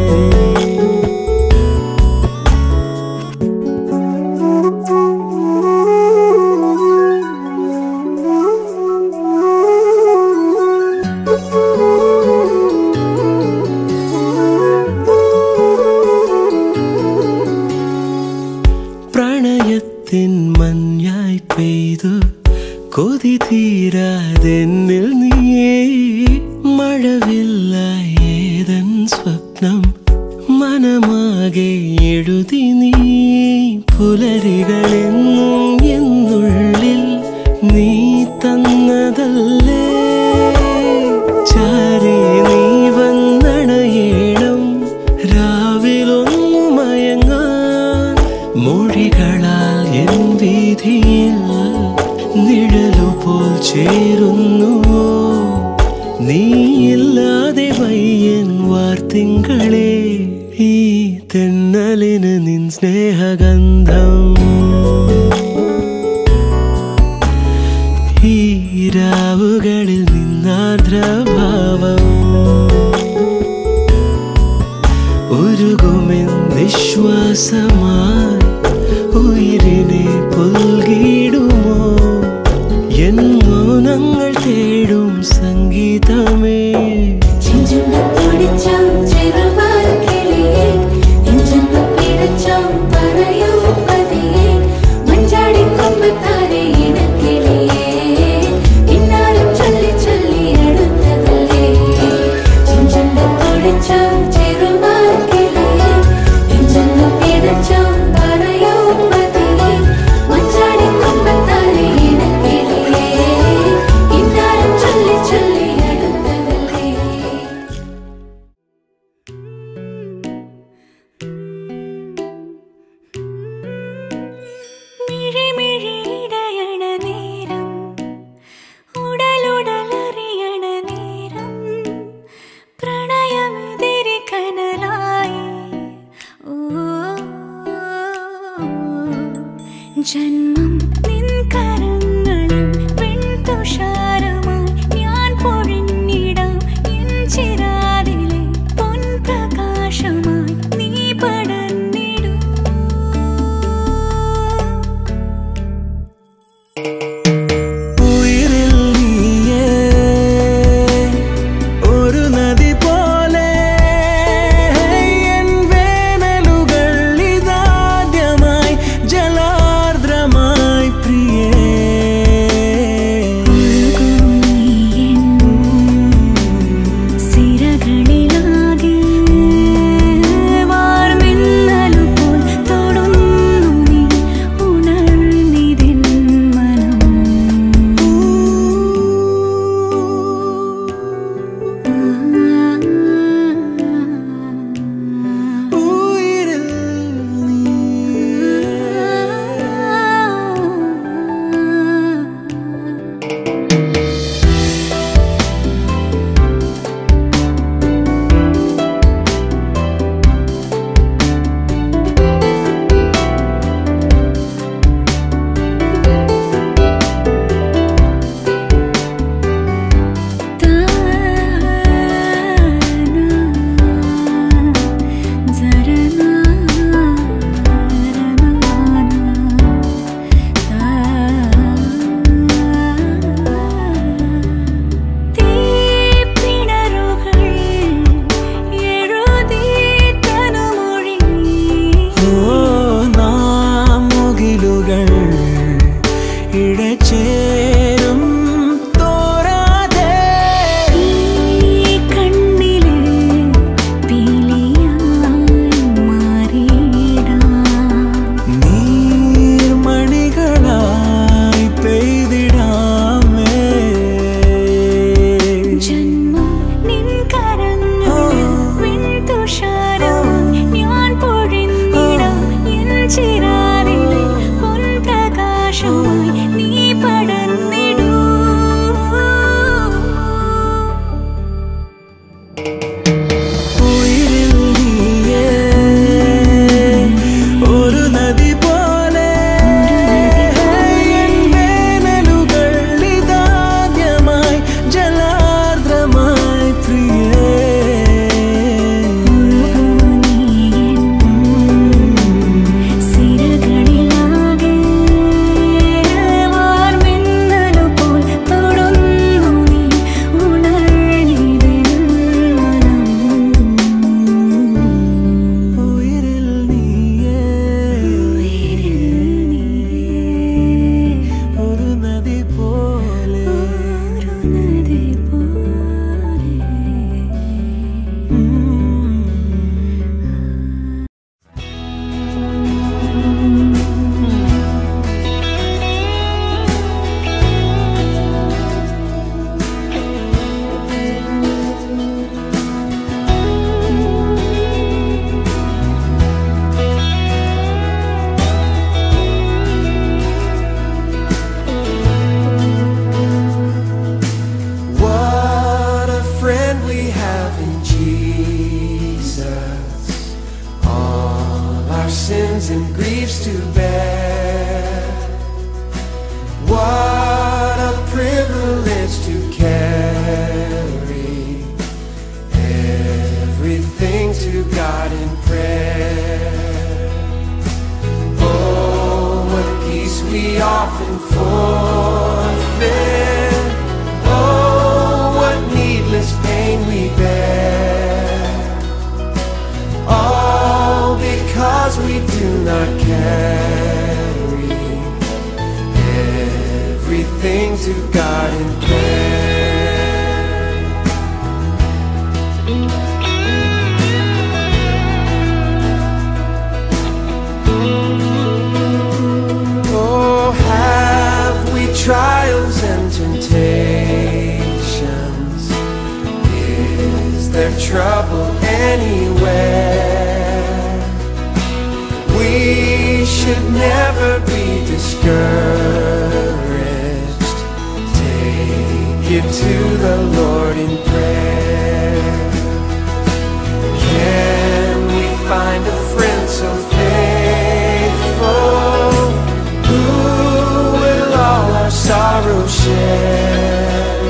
പ്രണയത്തിൻ മഞ്ഞായി പെയ്തു കൊതി തീരാതെന്നിൽ നീയേ മഴവില്ലായി ഏതൻ സ്വപ്നം മനമാകെ എഴുതി നീ പുലരികളെന്നും എന്നുള്ളിൽ നീ തന്നതല്ലേ ചാരേ നീ വന്നണയേണം രാവിലൊന്നു മയങ്ങാൻ മൊഴികളാൽ എൻ വീതിയിൽ നിഴലുപോൽ ചേരുന്നുവോ നീയില്ലാതെ വയ്യൻ വാർത്തിങ്കളെ ഈ തെന്നലിന് നിൻ സ്നേഹഗന്ധം ഈ രാവുകളിൽ നിന്നാർദ്രഭാവം ഉരുകുമെൻ നിശ്വാസമായി ഉയിരിനെ പുൽകിടുമോ എൻ മൗനങ്ങൾ തേടും സംഗീതമേ ചെഞ്ചുണ്ടത്തോടിച്ചോ ചെറുവാൽ കിളിയെ നെഞ്ചൊന്നു പിടച്ചോ പറയൂ പതിയെ മഞ്ചാടി കൊമ്പത്താരെ ഇണക്കിളിയെ ഇന്നാലും ചൊല്ലി ചൊല്ലി അടുത്തതല്ലേ ചെഞ്ചുണ്ടത്തോടിച്ചോ ചെറുവാൽ കിളിയെ നെഞ്ചൊന്നു പിടച്ചോ പറയൂ പതിയെ മഞ്ചാടി കൊമ്പത്താരെ ഇണക്കിളിയെ ഇന്നാലും ചൊല്ലി ചൊല്ലി അടുത്തതല്ലേ മിഴിമിഴിയിടയണ നേരം ഉടലുടലറിയണ നേരം പ്രണയമിതിരി കനലായി ഓ ജന്മം നിൻ കരങ്ങളിൽ വെൺതുഷാരമായി ഞാൻ പൊഴിഞ്ഞിടാം എൻ ചിരാതിലെ പൊൻപ്രകാശമായി നീ പടർന്നിടൂ ഉയിരിൽ നീയേ ഒരു നദി പോലെ എൻ വേനലുകൾ ഇതാദ്യമായി ജലാർദ്രമായി പ്രിയേ സിരകളിലാകെ വാർമിന്നലുപോൽ തൊടുന്നു നീ ഉണർന്നിടും മനം ഉയിരിൽ നീയേ ഉയിരിൽ നീയേ ഒരു നദി പോലെ ഒരു നദി പോലെ What a friend we have in Jesus. All our sins and griefs to bear. What a privilege to carry everything to God in prayer. Oh, what peace we often forfeit. Oh, what needless pain we bear. All because we do not carry everything to God in prayer. Oh, have we trials and temptations? Is there trouble anywhere? We should never be discouraged. Take it to the Lord in prayer. Can we find a friend so faithful who will all our sorrow share?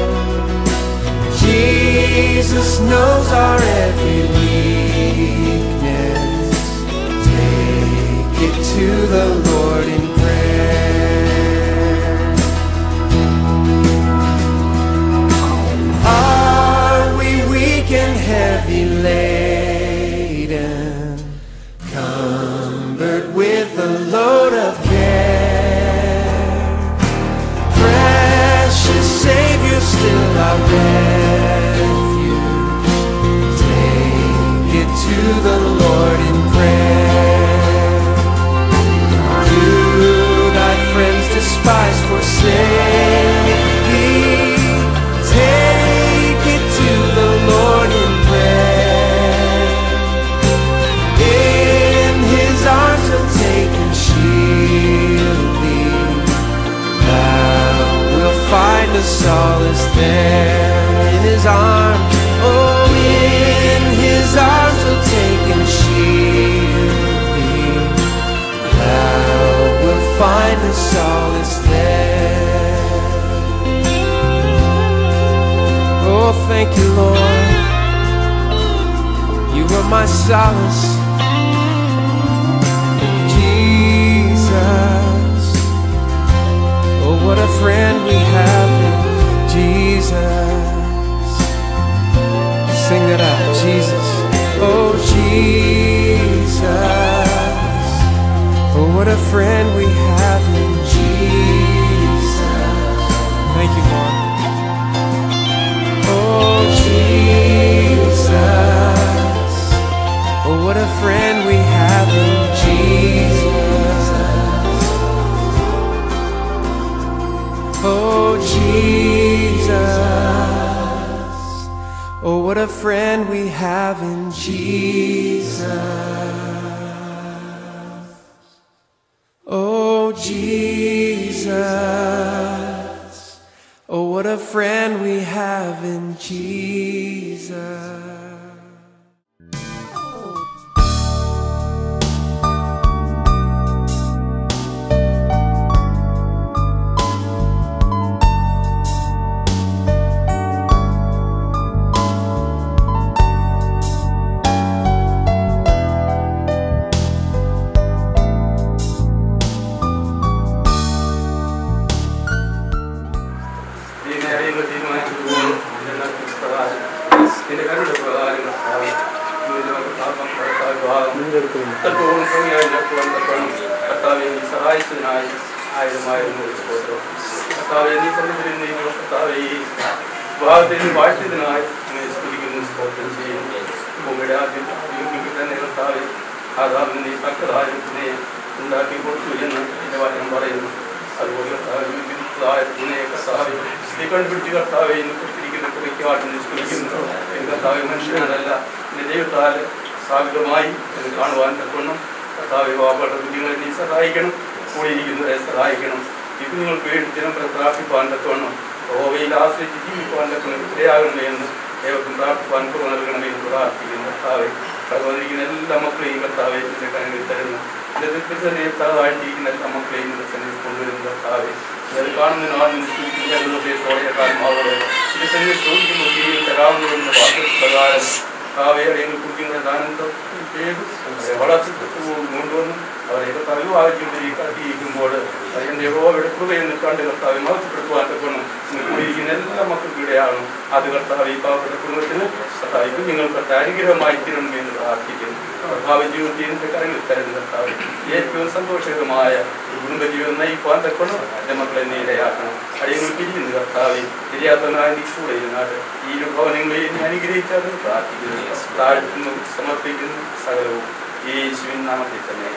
Jesus knows our every weakness. Take it to the Lord in prayer. Are we weak and heavy laden, cumbered with a load of care? Precious Savior, still our refuge. Take it to the Lord in prayer. Do thy friends despise, forsake thee? Take it to the Lord in prayer. In his arms he'll take and shield thee. Thou wilt find a solace there in his arms. Oh, in his arms he'll take and shield thee. Thou wilt find a solace there. Oh, thank you, Lord. You are my solace. Jesus. Oh, what a friend we have in Jesus. Sing that out, Jesus. Oh, Jesus. Oh, what a friend we have in Jesus. Thank you, Lord. Oh, Jesus. Oh, what a friend we have in Jesus. Oh, Jesus. Oh, what a friend we have in Jesus. Oh, Jesus. Oh, what a friend we have in Jesus. നിന്റെ കരുണ പ്രകാരം കർത്താവേ ഇതിനൊക്കെ പാപം കർത്താവ് ഭാഗം എത്രത്തോളം ഭംഗിയായി ഞെട്ടുവാൻ കർത്താവെ നീ സഹായിച്ചതിനായി ആയിരം ആയിരം കോടി സ്തോത്രം കർത്താവെ നീ സന്നിധിയിൽ നീങ്ങുക കർത്താവെ ഈ ഭാഗത്തെ നീ വാഴ്ത്തിയതിനായി നീ സ്തുതിക്കുന്നു സ്തോത്രം ചെയ്യുന്നു ഭൂമിയുടെ ആദ്യം നിങ്ങൾക്ക് തന്നെ കർത്താവെ ആദാമിന് നീ തക്കതായ ഇതിനെ ഉണ്ടാക്കി കൊടുത്തു എന്ന് എന്റെ വചനം പറയുന്നു അതുപോലെ കർത്താവെ നീ വിരുദ്ധതായ ഇതിനെ കർത്താവെ നീ കണ്ടുപിടിച്ച് കർത്താവെ ഇന്ന് കൊടുത്തിരിക്കുന്ന കുറിക്കുവാട്ട് നീ സ്തുതിക്കുന്നു എന്ന് കർത്താവെ മനുഷ്യനല്ല നിന്റെ ദൈവത്താൽ സ്ഥാപിതമായി ഇത് കാണുവാൻ തക്കണം കർത്താവെ വാപ്പയുടെ കുഞ്ഞുങ്ങളെ നീ സഹായിക്കണം കൂടിയിരിക്കുന്നവരെ സഹായിക്കണം ഈ കുഞ്ഞുങ്ങൾക്ക് വേണ്ടി ജനം പ്രാർത്ഥിപ്പാൻ തക്കണം ഓവയിൽ ആശ്രയിച്ച് ജീവിക്കുവാൻ തക്കണം ഇടയാകണമേ എന്ന് ഏവർക്കും പ്രാർത്ഥിപ്പാൻ കുറവ് നൽകണമേ എന്ന് പ്രാർത്ഥിക്കുന്നു കർത്താവെ കടന്നിരിക്കുന്ന എല്ലാ മക്കളെയും കർത്താവെ നിന്റെ കരങ്ങളിൽ തരുന്നു ഇന്നത്തെ തന്നെ താഴ്ത്തിയിരിക്കുന്ന എല്ലാ മക്കളെയും നിന്റെ സന്നിധി കൊണ്ടുവരുന്നു കർത്താവെ ഇത് കാണുന്നതിനാണ് നിശ്ചയിക്കുന്നതോടെ കാലമാവോടെ ഇത് തന്നെ ചോദിക്കുമ്പോൾ കീഴിൽ തരാവുന്നതെന്ന വാക്കുപ്രകാരം കാവേയുടെ കുറിക്കുന്ന ആനന്ദം ചെയ്തു അവരെ വളർത്തി കൊണ്ടുവന്നു അവരെ അറിവാക്കിക്കൊണ്ടിരിക്കുമ്പോൾ അതിൻ്റെ യഹോവയുടെ കൃപയെന്ന് കണ്ട് കർത്താവെ മഹത്വപ്പെടുത്തുവാൻ തക്കണം ഇന്ന് കൂടിയിരിക്കുന്ന എല്ലാ മക്കൾക്കും ഇടയാണ് അത് കർത്താവ് ഈ പാവപ്പെട്ട കുടുംബത്തിന് കർത്താവ് ഇപ്പം നിങ്ങൾ കർത്താവ് അനുഗ്രഹമായി തീരണം എന്ന് പ്രാർത്ഥിക്കുന്നു കർത്താവ് ജീവിതത്തിന്റെ കരങ്ങളിൽ തരുന്ന കർത്താവ് ഏറ്റവും സന്തോഷകരമായ ഒരു കുടുംബജീവിതം നയിക്കുവാൻ തക്കണം എൻ്റെ മക്കളെ നീ ഇടയാക്കണം അടിയങ്ങൾ പിരിയുന്നു കർത്താവ് തിരിയാത്തവനായ നീ കൂടെ ഇരുന്നാട്ട് ഈ ഒരു ഭവനങ്ങളെ നീ അനുഗ്രഹിച്ചാൽ പ്രാർത്ഥിക്കുന്നു താഴ്ത്തുന്നു സമർപ്പിക്കുന്നു സകലവും യേശുവിൻ നാമത്തിൽ തന്നെ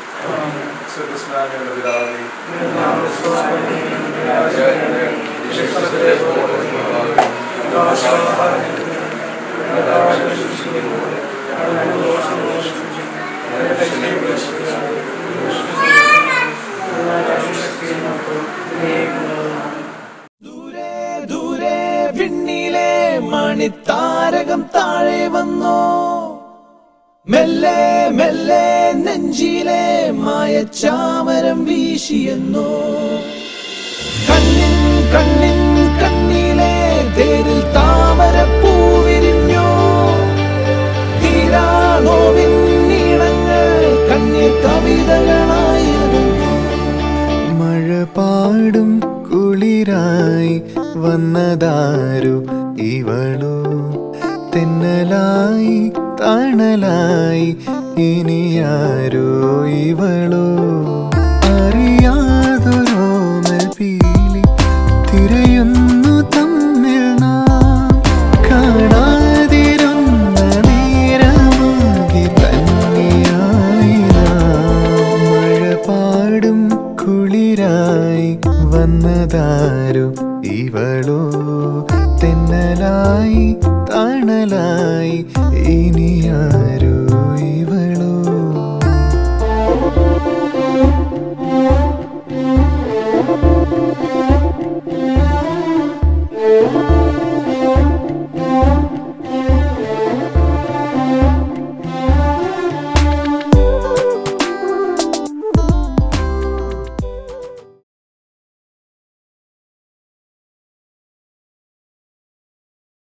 ദൂരെ വിണ്ണിലെ മണിത്താരകം താഴെ വന്നോ മെല്ലെ മെല്ലെ നെഞ്ചിലെ മായച്ചാമരം വീശിയെന്നോ കണ്ണിൻ കണ്ണിൻ കണ്ണിലെ തേരിൽ താമര പൂവിരിഞ്ഞോ തീരാനോവിൻ നീളങ്ങൾ കണ്ണീർ കവിതകളായി അകന്നു മഴ പാടും കുളിരായി വന്നതാരു ഇവളോ തെന്നലായി തണലായി ഇനിയാരോ ഇവളോ അറിയാതൊരോമൽ പീലി തിരയുന്നു തമ്മിൽ നാം കാണാതിരുന്ന നേരമാകി തന്നെയായി നാം മഴ പാടും കുളിരായി വന്നതാരു ഇവളോ തെന്നലായി തണലായി ഇനിയാരോ